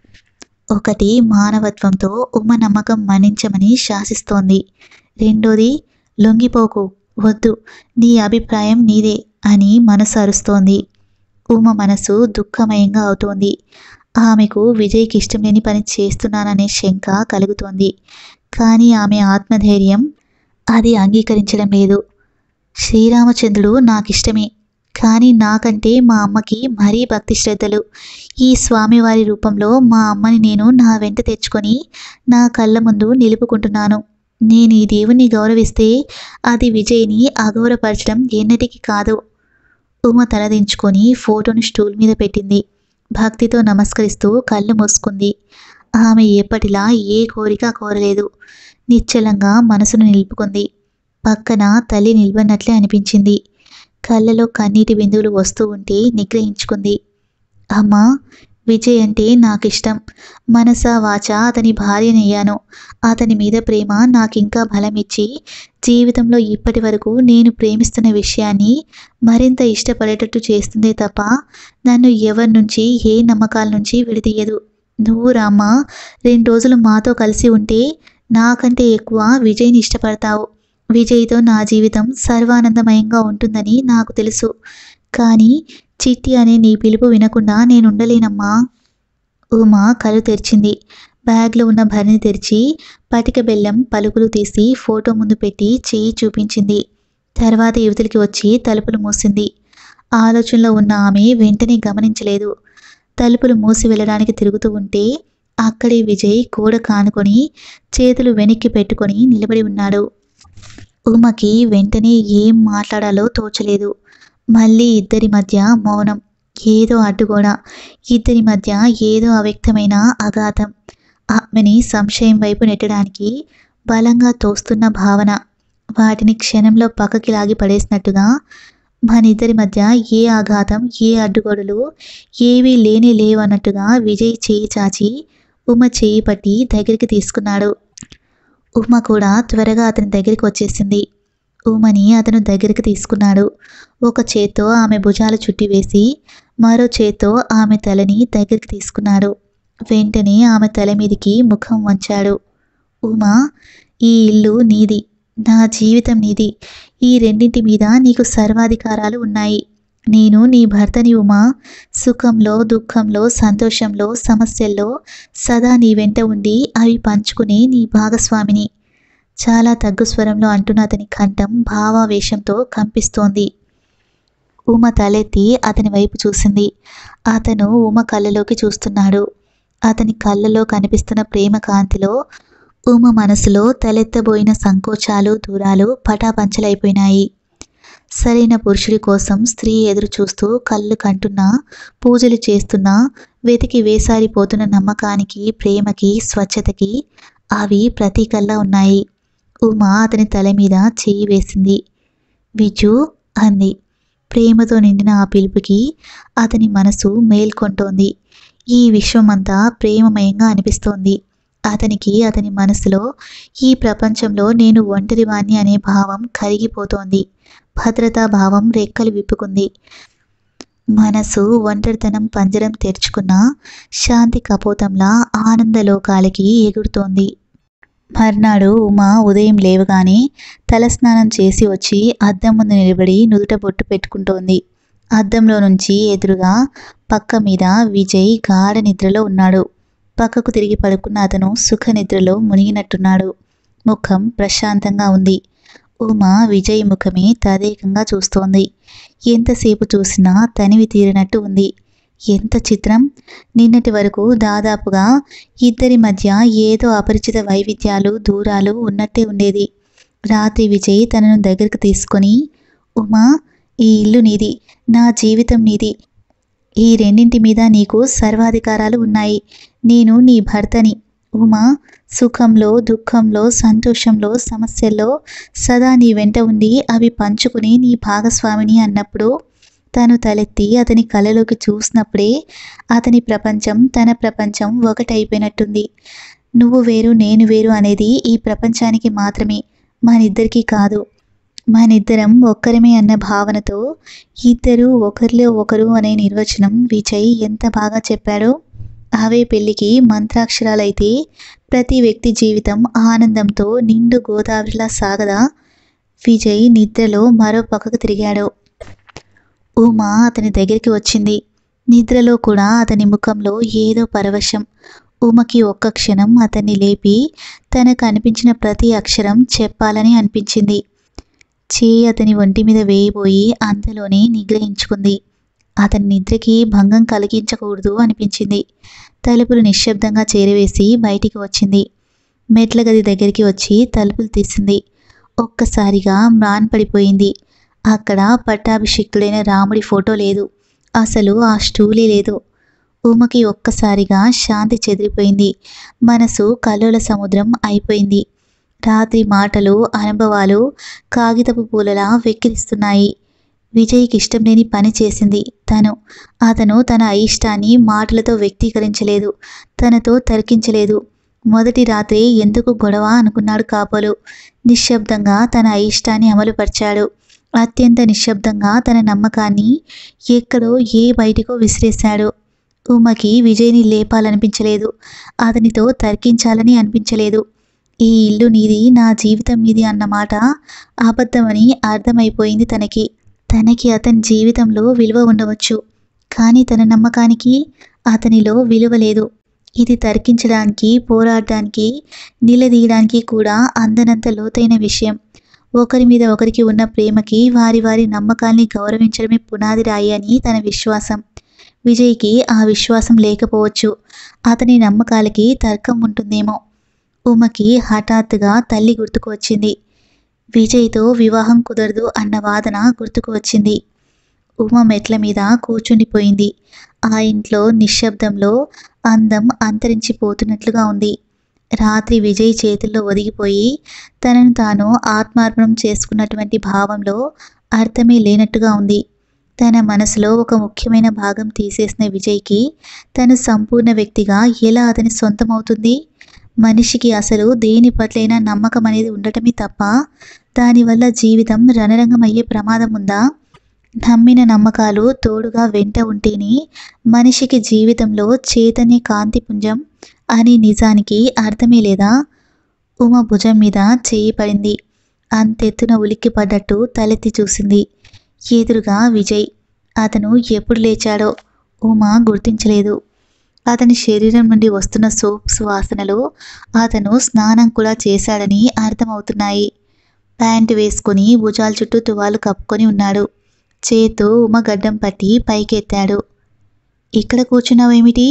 ఒకటి మానవత్వంతో ఉమ నమ్మకం మన్నించమని శాసిస్తోంది రెండోది లొంగిపోకు వద్దు నీ అభిప్రాయం నీదే అని మనసు అరుస్తోంది ఉమ మనసు దుఃఖమయంగా అవుతోంది ఆమెకు విజయ్కి ఇష్టం లేని పని చేస్తున్నాననే శంక కలుగుతోంది కానీ ఆమె ఆత్మధైర్యం అది అంగీకరించడం లేదు శ్రీరామచంద్రుడు నాకిష్టమే కానీ నాకంటే మా అమ్మకి మరీ భక్తి శ్రద్ధలు ఈ స్వామివారి రూపంలో మా అమ్మని నేను నా వెంట తెచ్చుకొని నా కళ్ళ ముందు నిలుపుకుంటున్నాను నేను ఈ దేవుణ్ణి గౌరవిస్తే అది విజయ్ని అగౌరవపరచడం ఎన్నటికీ కాదు ఉమ తలదించుకొని ఫోటోను స్టూల్ మీద పెట్టింది భక్తితో నమస్కరిస్తూ కళ్ళు మూసుకుంది ఆమె ఎప్పటిలా ఏ కోరిక కోరలేదు నిశ్చలంగా మనసును నిలుపుకుంది పక్కన తల్లి నిలబడినట్లే అనిపించింది కళ్ళలో కన్నీటి బిందువులు వస్తూ ఉంటే నిగ్రహించుకుంది అమ్మా విజయ్ అంటే నాకిష్టం మనస వాచ అతని భార్యనయ్యాను అతని మీద ప్రేమ నాకింకా బలమిచ్చి జీవితంలో ఇప్పటి వరకు నేను ప్రేమిస్తున్న విషయాన్ని మరింత ఇష్టపడేటట్టు చేస్తుందే తప్ప నన్ను ఎవరి నుంచి ఏ నమ్మకాల నుంచి విడదీయదు నువ్వు రామ్మా రెండు రోజులు మాతో కలిసి ఉంటే నాకంటే ఎక్కువ విజయ్ని ఇష్టపడతావు విజయ్తో నా జీవితం సర్వానందమయంగా ఉంటుందని నాకు తెలుసు కానీ చిట్టి అనే నీ పిలుపు వినకుండా నేను ఉండలేనమ్మా ఉమా కళ్ళు తెరిచింది బ్యాగ్లో ఉన్న భరిని తెరిచి పటిక బెల్లం పలుకులు తీసి ఫోటో ముందు పెట్టి చేయి చూపించింది తర్వాత యువతలికి వచ్చి తలుపులు మూసింది ఆలోచనలో ఉన్న ఆమె వెంటనే గమనించలేదు తలుపులు మూసి వెళ్ళడానికి తిరుగుతూ ఉంటే అక్కడే విజయ్ కూడ కానుకొని చేతులు వెనక్కి పెట్టుకొని నిలబడి ఉన్నాడు ఉమకి వెంటనే ఏం మాట్లాడాలో తోచలేదు మళ్ళీ ఇద్దరి మధ్య మౌనం ఏదో అడ్డుగోడ ఇద్దరి మధ్య ఏదో అవ్యక్తమైన అఘాతం ఆమెని సంశయం వైపు నెట్టడానికి బలంగా తోస్తున్న భావన వాటిని క్షణంలో పక్కకి లాగి పడేసినట్టుగా మనిద్దరి మధ్య ఏ ఆఘాతం ఏ అడ్డుగోడలు ఏవీ లేనే లేవన్నట్టుగా విజయ్ చేయి చాచి ఉమ చేయి పట్టి దగ్గరికి తీసుకున్నాడు ఉమ కూడా త్వరగా అతని దగ్గరికి వచ్చేసింది ఉమని అతను దగ్గరికి తీసుకున్నాడు ఒక చేత్తో ఆమె భుజాలు చుట్టి వేసి మరో చేత్తో ఆమె తలని దగ్గరికి తీసుకున్నాడు వెంటనే ఆమె తల మీదికి ముఖం వంచాడు ఉమా ఈ ఇల్లు నీది నా జీవితం నీది ఈ రెండింటి మీద నీకు సర్వాధికారాలు ఉన్నాయి నేను నీ భర్తని ఉమా సుఖంలో దుఃఖంలో సంతోషంలో సమస్యల్లో సదా నీ వెంట ఉండి అవి పంచుకునే నీ భాగస్వామిని చాలా తగ్గు స్వరంలో అంటున్న అతని కంఠం భావావేశంతో కంపిస్తోంది ఉమ తలెత్తి అతని వైపు చూసింది అతను ఉమ కళ్ళలోకి చూస్తున్నాడు అతని కళ్ళలో కనిపిస్తున్న ప్రేమ కాంతిలో ఉమ మనసులో తలెత్తబోయిన సంకోచాలు దూరాలు పటాపంచలైపోయినాయి సరైన పురుషుడి కోసం స్త్రీ ఎదురు చూస్తూ కళ్ళు కంటున్నా పూజలు చేస్తున్నా వెతికి వేసారిపోతున్న నమ్మకానికి ప్రేమకి స్వచ్ఛతకి అవి ప్రతీకల్లా ఉన్నాయి ఉమ అతని తల మీద చేయి వేసింది విజు అంది ప్రేమతో నిండిన ఆ పిలుపుకి అతని మనసు మేల్కొంటోంది ఈ విశ్వమంతా ప్రేమమయంగా అనిపిస్తోంది అతనికి అతని మనసులో ఈ ప్రపంచంలో నేను ఒంటరివాణ్ణి అనే భావం కరిగిపోతోంది భద్రతా భావం రెక్కలు విప్పుకుంది మనసు ఒంటరితనం పంజరం తెరుచుకున్న శాంతి కపోతంలా ఆనందలోకాలకి ఎగురుతోంది మర్నాడు ఉమా ఉదయం లేవగానే తలస్నానం చేసి వచ్చి అద్దం ముందు నిలబడి నుదుట బొట్టు పెట్టుకుంటోంది అద్దంలో నుంచి ఎదురుగా పక్క మీద విజయ్ గాఢ నిద్రలో ఉన్నాడు పక్కకు తిరిగి పడుకున్న అతను సుఖ నిద్రలో మునిగినట్టున్నాడు ముఖం ప్రశాంతంగా ఉంది ఉమా విజయ్ ముఖమే తదేకంగా చూస్తోంది ఎంతసేపు చూసినా తనివి తీరినట్టు ఉంది ఎంత చిత్రం నిన్నటి వరకు దాదాపుగా ఇద్దరి మధ్య ఏదో అపరిచిత వైవిధ్యాలు దూరాలు ఉన్నట్టే ఉండేది రాత్రి విజయ్ తనను దగ్గరకు తీసుకొని ఉమా ఈ ఇల్లు నీది నా జీవితం నీది ఈ రెండింటి మీద నీకు సర్వాధికారాలు ఉన్నాయి నేను నీ భర్తని ఉమా సుఖంలో దుఃఖంలో సంతోషంలో సమస్యల్లో సదా నీ వెంట ఉండి అవి పంచుకుని నీ భాగస్వామిని అన్నప్పుడు తను తలెత్తి అతని కళ్ళలోకి చూసినప్పుడే అతని ప్రపంచం తన ప్రపంచం ఒకటైపోయినట్టుంది నువ్వు వేరు నేను వేరు అనేది ఈ ప్రపంచానికి మాత్రమే మనిద్దరికీ కాదు మనిద్దరం ఒక్కరమే అన్న భావనతో ఇద్దరు ఒకరిలో ఒకరు అనే నిర్వచనం విజయ్ ఎంత బాగా చెప్పాడో అవే పెళ్లికి మంత్రాక్షరాలైతే ప్రతి వ్యక్తి జీవితం ఆనందంతో నిండు గోదావరిలా సాగదా విజయ్ నిద్రలో మరో పక్కకు తిరిగాడు ఉమా అతని దగ్గరికి వచ్చింది నిద్రలో కూడా అతని ముఖంలో ఏదో పరవశం ఉమకి ఒక్క క్షణం అతన్ని లేపి తనకు అనిపించిన ప్రతి అక్షరం చెప్పాలని అనిపించింది చేయి అతని ఒంటి మీద వేయబోయి అంతలోనే నిగ్రహించుకుంది అతని నిద్రకి భంగం కలిగించకూడదు అనిపించింది తలుపులు నిశ్శబ్దంగా చేరవేసి బయటికి వచ్చింది మెట్ల గది దగ్గరికి వచ్చి తలుపులు తీసింది ఒక్కసారిగా మ్రాన్ పడిపోయింది అక్కడ పట్టాభిషిక్తుడైన రాముడి ఫోటో లేదు అసలు ఆ స్టూలే లేదు ఉమకి ఒక్కసారిగా శాంతి చెదిరిపోయింది మనసు కల్లోల సముద్రం అయిపోయింది రాత్రి మాటలు అనుభవాలు కాగితపు పూలలా వెక్కిరిస్తున్నాయి విజయ్కి ఇష్టం లేని పని చేసింది తను అతను తన అయిష్టాన్ని మాటలతో వ్యక్తీకరించలేదు తనతో తర్కించలేదు మొదటి రాత్రి ఎందుకు గొడవ అనుకున్నాడు కాపోలు నిశ్శబ్దంగా తన అయిష్టాన్ని అమలుపరిచాడు అత్యంత నిశ్శబ్దంగా తన నమ్మకాన్ని ఎక్కడో ఏ బయటికో విసిరేశాడు ఉమకి విజయ్ని లేపాలనిపించలేదు అతనితో తర్కించాలని అనిపించలేదు ఈ ఇల్లు నీది నా జీవితం నీది అన్నమాట అబద్ధమని అర్థమైపోయింది తనకి తనకి అతని జీవితంలో విలువ ఉండవచ్చు కానీ తన నమ్మకానికి అతనిలో విలువ లేదు ఇది తర్కించడానికి పోరాడడానికి నిలదీయడానికి కూడా అందనంత లోతైన విషయం ఒకరి మీద ఒకరికి ఉన్న ప్రేమకి వారి వారి నమ్మకాల్ని గౌరవించడమే పునాది రాయి అని తన విశ్వాసం విజయ్కి ఆ విశ్వాసం లేకపోవచ్చు అతని నమ్మకాలకి తర్కం ఉంటుందేమో ఉమకి హఠాత్తుగా తల్లి గుర్తుకు వచ్చింది విజయ్తో వివాహం కుదరదు అన్న వాదన గుర్తుకు వచ్చింది ఉమ మెట్ల మీద కూర్చుండిపోయింది ఆ ఇంట్లో నిశ్శబ్దంలో అందం అంతరించిపోతున్నట్లుగా ఉంది రాత్రి విజయ్ చేతుల్లో ఒదిగిపోయి తనను తాను ఆత్మార్పణం చేసుకున్నటువంటి భావంలో అర్థమే లేనట్టుగా ఉంది తన మనసులో ఒక ముఖ్యమైన భాగం తీసేసిన విజయ్కి తను సంపూర్ణ వ్యక్తిగా ఎలా అతని సొంతమవుతుంది మనిషికి అసలు దేని పట్లైనా నమ్మకం అనేది ఉండటమే తప్ప దానివల్ల జీవితం రణరంగం అయ్యే ప్రమాదం ఉందా నమ్మిన నమ్మకాలు తోడుగా వెంట ఉంటేనే మనిషికి జీవితంలో చైతన్య కాంతిపుంజం అని నిజానికి అర్థమే లేదా ఉమ భుజం మీద చేయి పడింది అంతెత్తున ఉలిక్కి పడ్డట్టు తలెత్తి చూసింది ఎదురుగా విజయ్ అతను ఎప్పుడు లేచాడో ఉమ గుర్తించలేదు అతని శరీరం నుండి వస్తున్న సోప్స్ వాసనలు అతను స్నానం కూడా చేశాడని అర్థమవుతున్నాయి ప్యాంటు వేసుకొని భుజాల చుట్టూ తువాలు కప్పుకొని ఉన్నాడు చేతో ఉమ గడ్డం పట్టి పైకెత్తాడు ఇక్కడ కూర్చున్నావేమిటి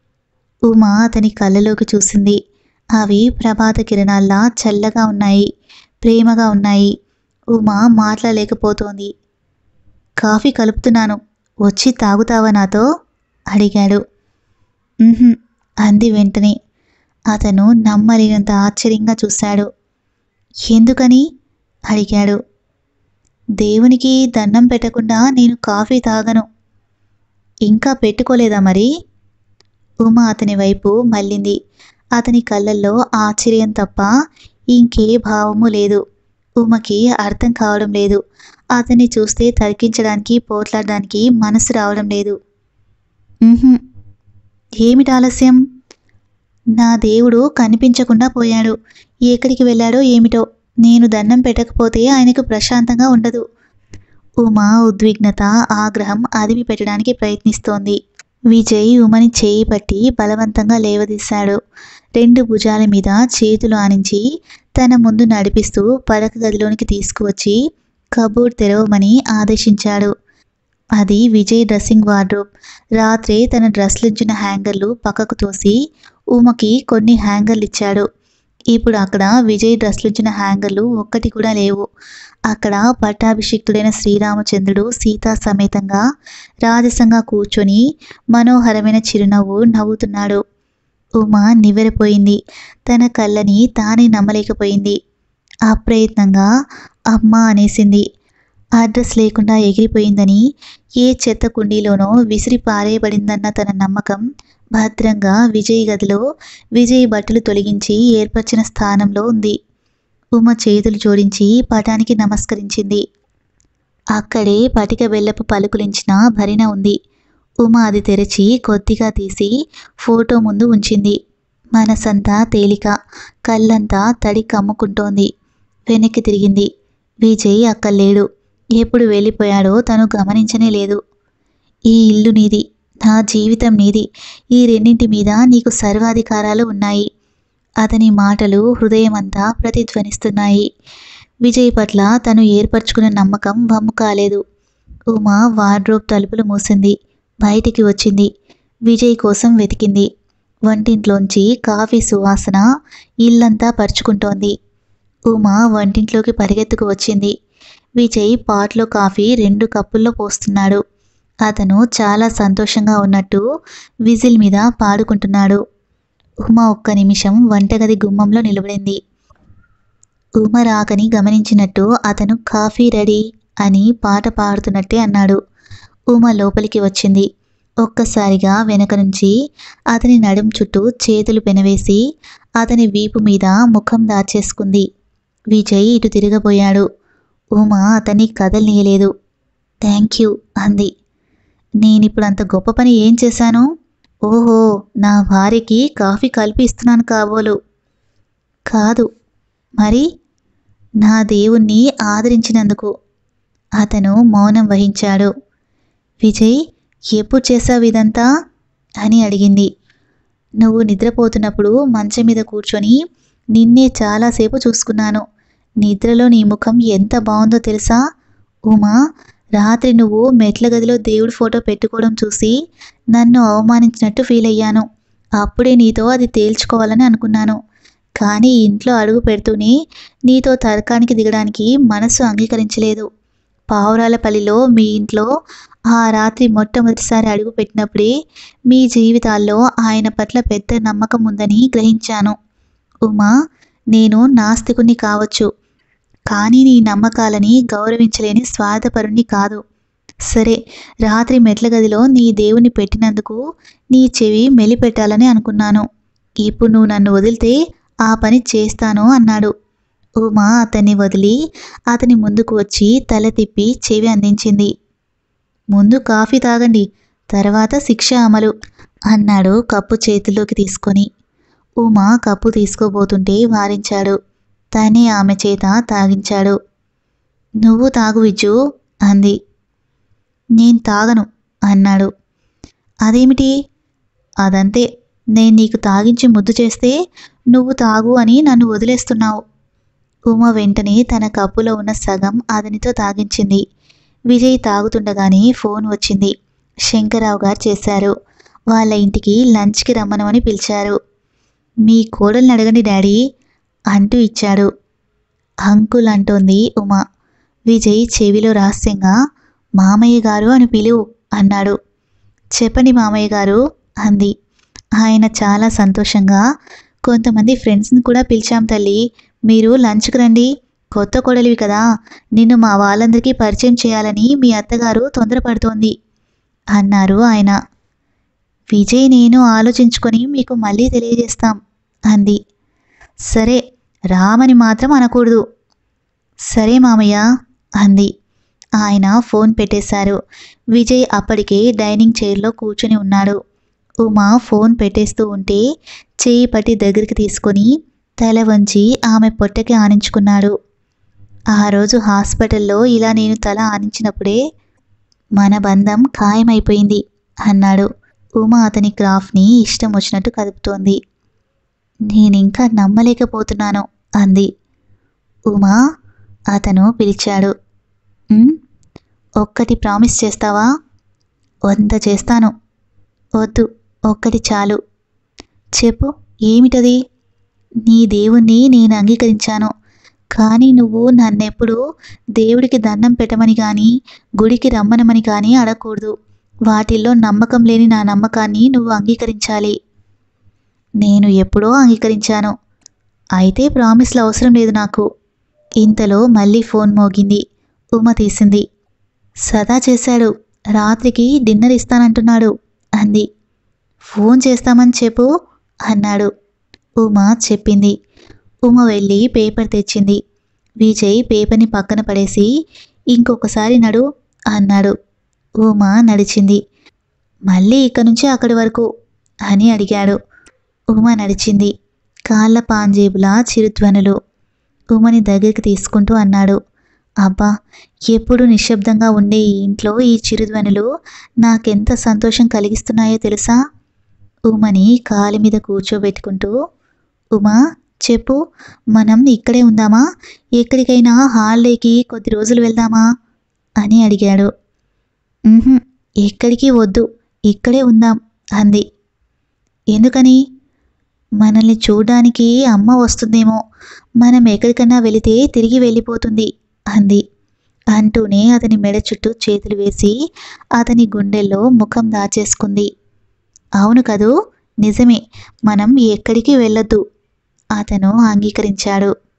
ఉమ అతని కళ్ళలోకి చూసింది అవి ప్రభాత కిరణాల్లా చల్లగా ఉన్నాయి ప్రేమగా ఉన్నాయి ఉమ మాట్లాడలేకపోతోంది కాఫీ కలుపుతున్నాను వచ్చి తాగుతావా నాతో అడిగాడు "ఉహుం," అంది వెంటనే అతను నమ్మలేనంత ఆశ్చర్యంగా చూశాడు ఎందుకని అడిగాడు దేవునికి దండం పెట్టకుండా నేను కాఫీ తాగను ఇంకా పెట్టుకోలేదా మరి ఉమ అతని వైపు మళ్ళింది అతని కళ్ళల్లో ఆశ్చర్యం తప్ప ఇంకే భావము లేదు ఉమకి అర్థం కావడం లేదు అతన్ని చూస్తే తర్కించడానికి పోట్లాడడానికి మనసు రావడం లేదు "ఉహుం." ఏమిటి ఆలస్యం నా దేవుడు కనిపించకుండా పోయాడు ఎక్కడికి వెళ్ళాడో ఏమిటో నేను దండం పెట్టకపోతే ఆయనకు ప్రశాంతంగా ఉండదు ఉమా ఉద్విగ్నత ఆగ్రహం అదిమి పెట్టడానికి ప్రయత్నిస్తోంది విజయ్ ఉమని చేయి పట్టి బలవంతంగా లేవదీశాడు రెండు భుజాల మీద చేతులు ఆనించి తన ముందు నడిపిస్తూ పడక గదిలోనికి తీసుకువచ్చి కబోర్డ్ తెరవమని ఆదేశించాడు అది విజయ్ డ్రెస్సింగ్ వార్డ్రోబ్ రాత్రే తన డ్రెస్లుంచిన హ్యాంగర్లు పక్కకు తోసి ఉమకి కొన్ని హ్యాంగర్లు ఇచ్చాడు ఇప్పుడు అక్కడ విజయ్ డ్రెస్లుంచిన హ్యాంగర్లు ఒక్కటి కూడా లేవు అక్కడ పట్టాభిషిక్తుడైన శ్రీరామచంద్రుడు సీతా సమేతంగా రాజసంగా కూర్చొని మనోహరమైన చిరునవ్వు నవ్వుతున్నాడు ఉమ నివ్వెరపోయింది తన కళ్ళని తానే నమ్మలేకపోయింది అప్రయత్నంగా అమ్మ అనేసింది అడ్రస్ లేకుండా ఎగిరిపోయిందని ఏ చెత్త కుండీలోనో విసిరి పారేయబడిందన్న తన నమ్మకం భద్రంగా విజయ్ గదిలో విజయ్ బట్టలు తొలగించి ఏర్పరిచిన స్థానంలో ఉంది ఉమ చేతులు జోడించి పటానికి నమస్కరించింది అక్కడే పటిక బెల్లపు పలుకులించిన భరిణ ఉంది ఉమ అది తెరిచి కొద్దిగా తీసి ఫోటో ముందు ఉంచింది మనసంతా తేలిక కళ్ళంతా తడి కమ్ముకుంటోంది వెనక్కి తిరిగింది విజయ్ అక్కడ లేడు ఎప్పుడు వెళ్ళిపోయాడో తను గమనించనే లేదు ఈ ఇల్లు నీది నా జీవితం నీది ఈ రెండింటి మీద నీకు సర్వాధికారాలు ఉన్నాయి అతని మాటలు హృదయమంతా ప్రతిధ్వనిస్తున్నాయి విజయ్ పట్ల తను ఏర్పరచుకున్న నమ్మకం వమ్ము కాలేదు ఉమా వార్డ్రోబ్ తలుపులు మూసింది బయటికి వచ్చింది విజయ్ కోసం వెతికింది వంటింట్లోంచి కాఫీ సువాసన ఇల్లంతా పరుచుకుంటోంది ఉమా వంటింట్లోకి పరిగెత్తుకు వచ్చింది విజయ్ పాట్లో కాఫీ రెండు కప్పుల్లో పోస్తున్నాడు అతను చాలా సంతోషంగా ఉన్నట్టు విజిల్ మీద పాడుకుంటున్నాడు ఉమ ఒక్క నిమిషం వంటగది గుమ్మంలో నిలబడింది ఉమ రాకని గమనించినట్టు అతను కాఫీ రెడీ అని పాట పాడుతున్నట్టే అన్నాడు ఉమ లోపలికి వచ్చింది ఒక్కసారిగా వెనక నుంచి అతని నడుం చుట్టూ చేతులు పెనవేసి అతని వీపు మీద ముఖం దాచేసుకుంది విజయ్ ఇటు తిరగబోయాడు ఉమ అతన్ని కదలనీయలేదు థ్యాంక్ యూ అంది నేనిప్పుడు అంత గొప్ప పని ఏం చేశాను ఓహో నా భార్యకి కాఫీ కలిపి ఇస్తున్నాను కాబోలు కాదు మరి నా దేవుణ్ణి ఆదరించినందుకు అతను మౌనం వహించాడు విజయ్ ఎప్పుడు చేశావు ఇదంతా అని అడిగింది నువ్వు నిద్రపోతున్నప్పుడు మంచం మీద కూర్చొని నిన్నే చాలాసేపు చూసుకున్నాను నిద్రలో నీ ముఖం ఎంత బాగుందో తెలుసా ఉమా రాత్రి నువ్వు మెట్ల గదిలో దేవుడి ఫోటో పెట్టుకోవడం చూసి నన్ను అవమానించినట్టు ఫీల్ అయ్యాను అప్పుడే నీతో అది తేల్చుకోవాలని అనుకున్నాను కానీ ఇంట్లో అడుగు పెడుతూనే నీతో తర్కానికి దిగడానికి మనసు అంగీకరించలేదు పావురాలపల్లిలో మీ ఇంట్లో ఆ రాత్రి మొట్టమొదటిసారి అడుగు పెట్టినప్పుడే మీ జీవితాల్లో ఆయన పట్ల పెద్ద నమ్మకం ఉందని గ్రహించాను ఉమా నేను నాస్తికుణ్ణి కావచ్చు కానీ నీ నమ్మకాలని గౌరవించలేని స్వార్థపరుణ్ణి కాదు సరే రాత్రి మెట్ల గదిలో నీ దేవుని పెట్టినందుకు నీ చెవి మెలిపెట్టాలని అనుకున్నాను ఇప్పుడు నువ్వు నన్ను వదిలితే ఆ పని చేస్తాను అన్నాడు ఉమా అతన్ని వదిలి అతని ముందుకు వచ్చి తల తిప్పి చెవి అందించింది ముందు కాఫీ తాగండి తర్వాత శిక్ష అమలు అన్నాడు కప్పు చేతిలోకి తీసుకొని ఉమా కప్పు తీసుకోబోతుంటే వారించాడు తనే ఆమె చేత తాగించాడు నువ్వు తాగు విజ్జు అంది నేను తాగను అన్నాడు అదేమిటి అదంతే నేను నీకు తాగించి ముద్దు చేస్తే నువ్వు తాగు అని నన్ను వదిలేస్తున్నావు ఉమ వెంటనే తన కప్పులో ఉన్న సగం అతనితో తాగించింది విజయ్ తాగుతుండగానే ఫోన్ వచ్చింది శంకర్రావు గారు చేశారు వాళ్ళ ఇంటికి లంచ్కి రమ్మనమని పిలిచారు మీ కోడల్ని అడగండి డాడీ అంటూ ఇచ్చాడు అంకుల్ అంటోంది ఉమ విజయ్ చెవిలో రహస్యంగా మామయ్య గారు అని పిలువు అన్నాడు చెప్పండి మామయ్య గారు అంది ఆయన చాలా సంతోషంగా కొంతమంది ఫ్రెండ్స్ని కూడా పిలిచాం తల్లి మీరు లంచ్కి రండి కొత్త కొడలివి కదా నిన్ను మా వాళ్ళందరికీ పరిచయం చేయాలని మీ అత్తగారు తొందరపడుతోంది అన్నారు ఆయన విజయ్ నేను ఆలోచించుకొని మీకు మళ్ళీ తెలియజేస్తాం అంది సరే రామని మాత్రం అనకూడదు సరే మామయ్య అంది ఆయన ఫోన్ పెట్టేశారు విజయ్ అప్పటికే డైనింగ్ చైర్లో కూర్చుని ఉన్నాడు ఉమా ఫోన్ పెట్టేస్తూ ఉంటే చేయి పట్టి దగ్గరికి తీసుకొని తల వంచి ఆమె పొట్టకి ఆనించుకున్నాడు ఆ రోజు హాస్పిటల్లో ఇలా నేను తల ఆనించినప్పుడే మన బంధం ఖాయమైపోయింది అన్నాడు ఉమా అతని క్రాఫ్ట్ని ఇష్టం వచ్చినట్టు కదుపుతోంది నేనింకా నమ్మలేకపోతున్నాను అంది ఉమా అతను పిలిచాడు "ఉమ్, ఒక్కటి ప్రామిస్ చేస్తావా వంద చేస్తాను వద్దు ఒక్కటి చాలు చెప్పు ఏమిటది నీ దేవుణ్ణి నేను అంగీకరించాను కానీ నువ్వు నన్నెప్పుడు దేవుడికి దండం పెట్టమని కానీ గుడికి రమ్మనమని కానీ అడగకూడదు వాటిల్లో నమ్మకం లేని నా నమ్మకాన్ని నువ్వు అంగీకరించాలి నేను ఎప్పుడో అంగీకరించాను అయితే ప్రామిస్లు అవసరం లేదు నాకు ఇంతలో మళ్ళీ ఫోన్ మోగింది ఉమ తీసింది సదా చేశాడు రాత్రికి డిన్నర్ ఇస్తానంటున్నాడు అంది ఫోన్ చేస్తామని చెప్పు అన్నాడు ఉమ చెప్పింది ఉమ వెళ్ళి పేపర్ తెచ్చింది విజయ్ పేపర్ని పక్కన పడేసి ఇంకొకసారి నడు అన్నాడు ఉమ నడిచింది మళ్ళీ ఇక్కడి నుంచి అక్కడి వరకు అని అడిగాడు ఉమ నడిచింది కాళ్ళ పాంజేబులా చిరుధ్వనులు ఉమని దగ్గరికి తీసుకుంటూ అన్నాడు అబ్బా ఎప్పుడు నిశ్శబ్దంగా ఉండే ఈ ఇంట్లో ఈ చిరుధ్వనులు నాకెంత సంతోషం కలిగిస్తున్నాయో తెలుసా ఉమని కాలి మీద కూర్చోబెట్టుకుంటూ ఉమా చెప్పు మనం ఇక్కడే ఉందామా ఎక్కడికైనా హాలిడేకి కొద్ది రోజులు వెళ్దామా అని అడిగాడు "ఉహుం, ఎక్కడికి వద్దు ఇక్కడే ఉందాం అంది ఎందుకని మనల్ని చూడడానికి అమ్మ వస్తుందేమో మనం ఎక్కడికన్నా వెళితే తిరిగి వెళ్ళిపోతుంది అంది అంటూనే అతని మెడ చుట్టూ చేతులు వేసి అతని గుండెల్లో ముఖం దాచేసుకుంది అవును కదూ నిజమే మనం ఎక్కడికి వెళ్ళొద్దు అతను అంగీకరించాడు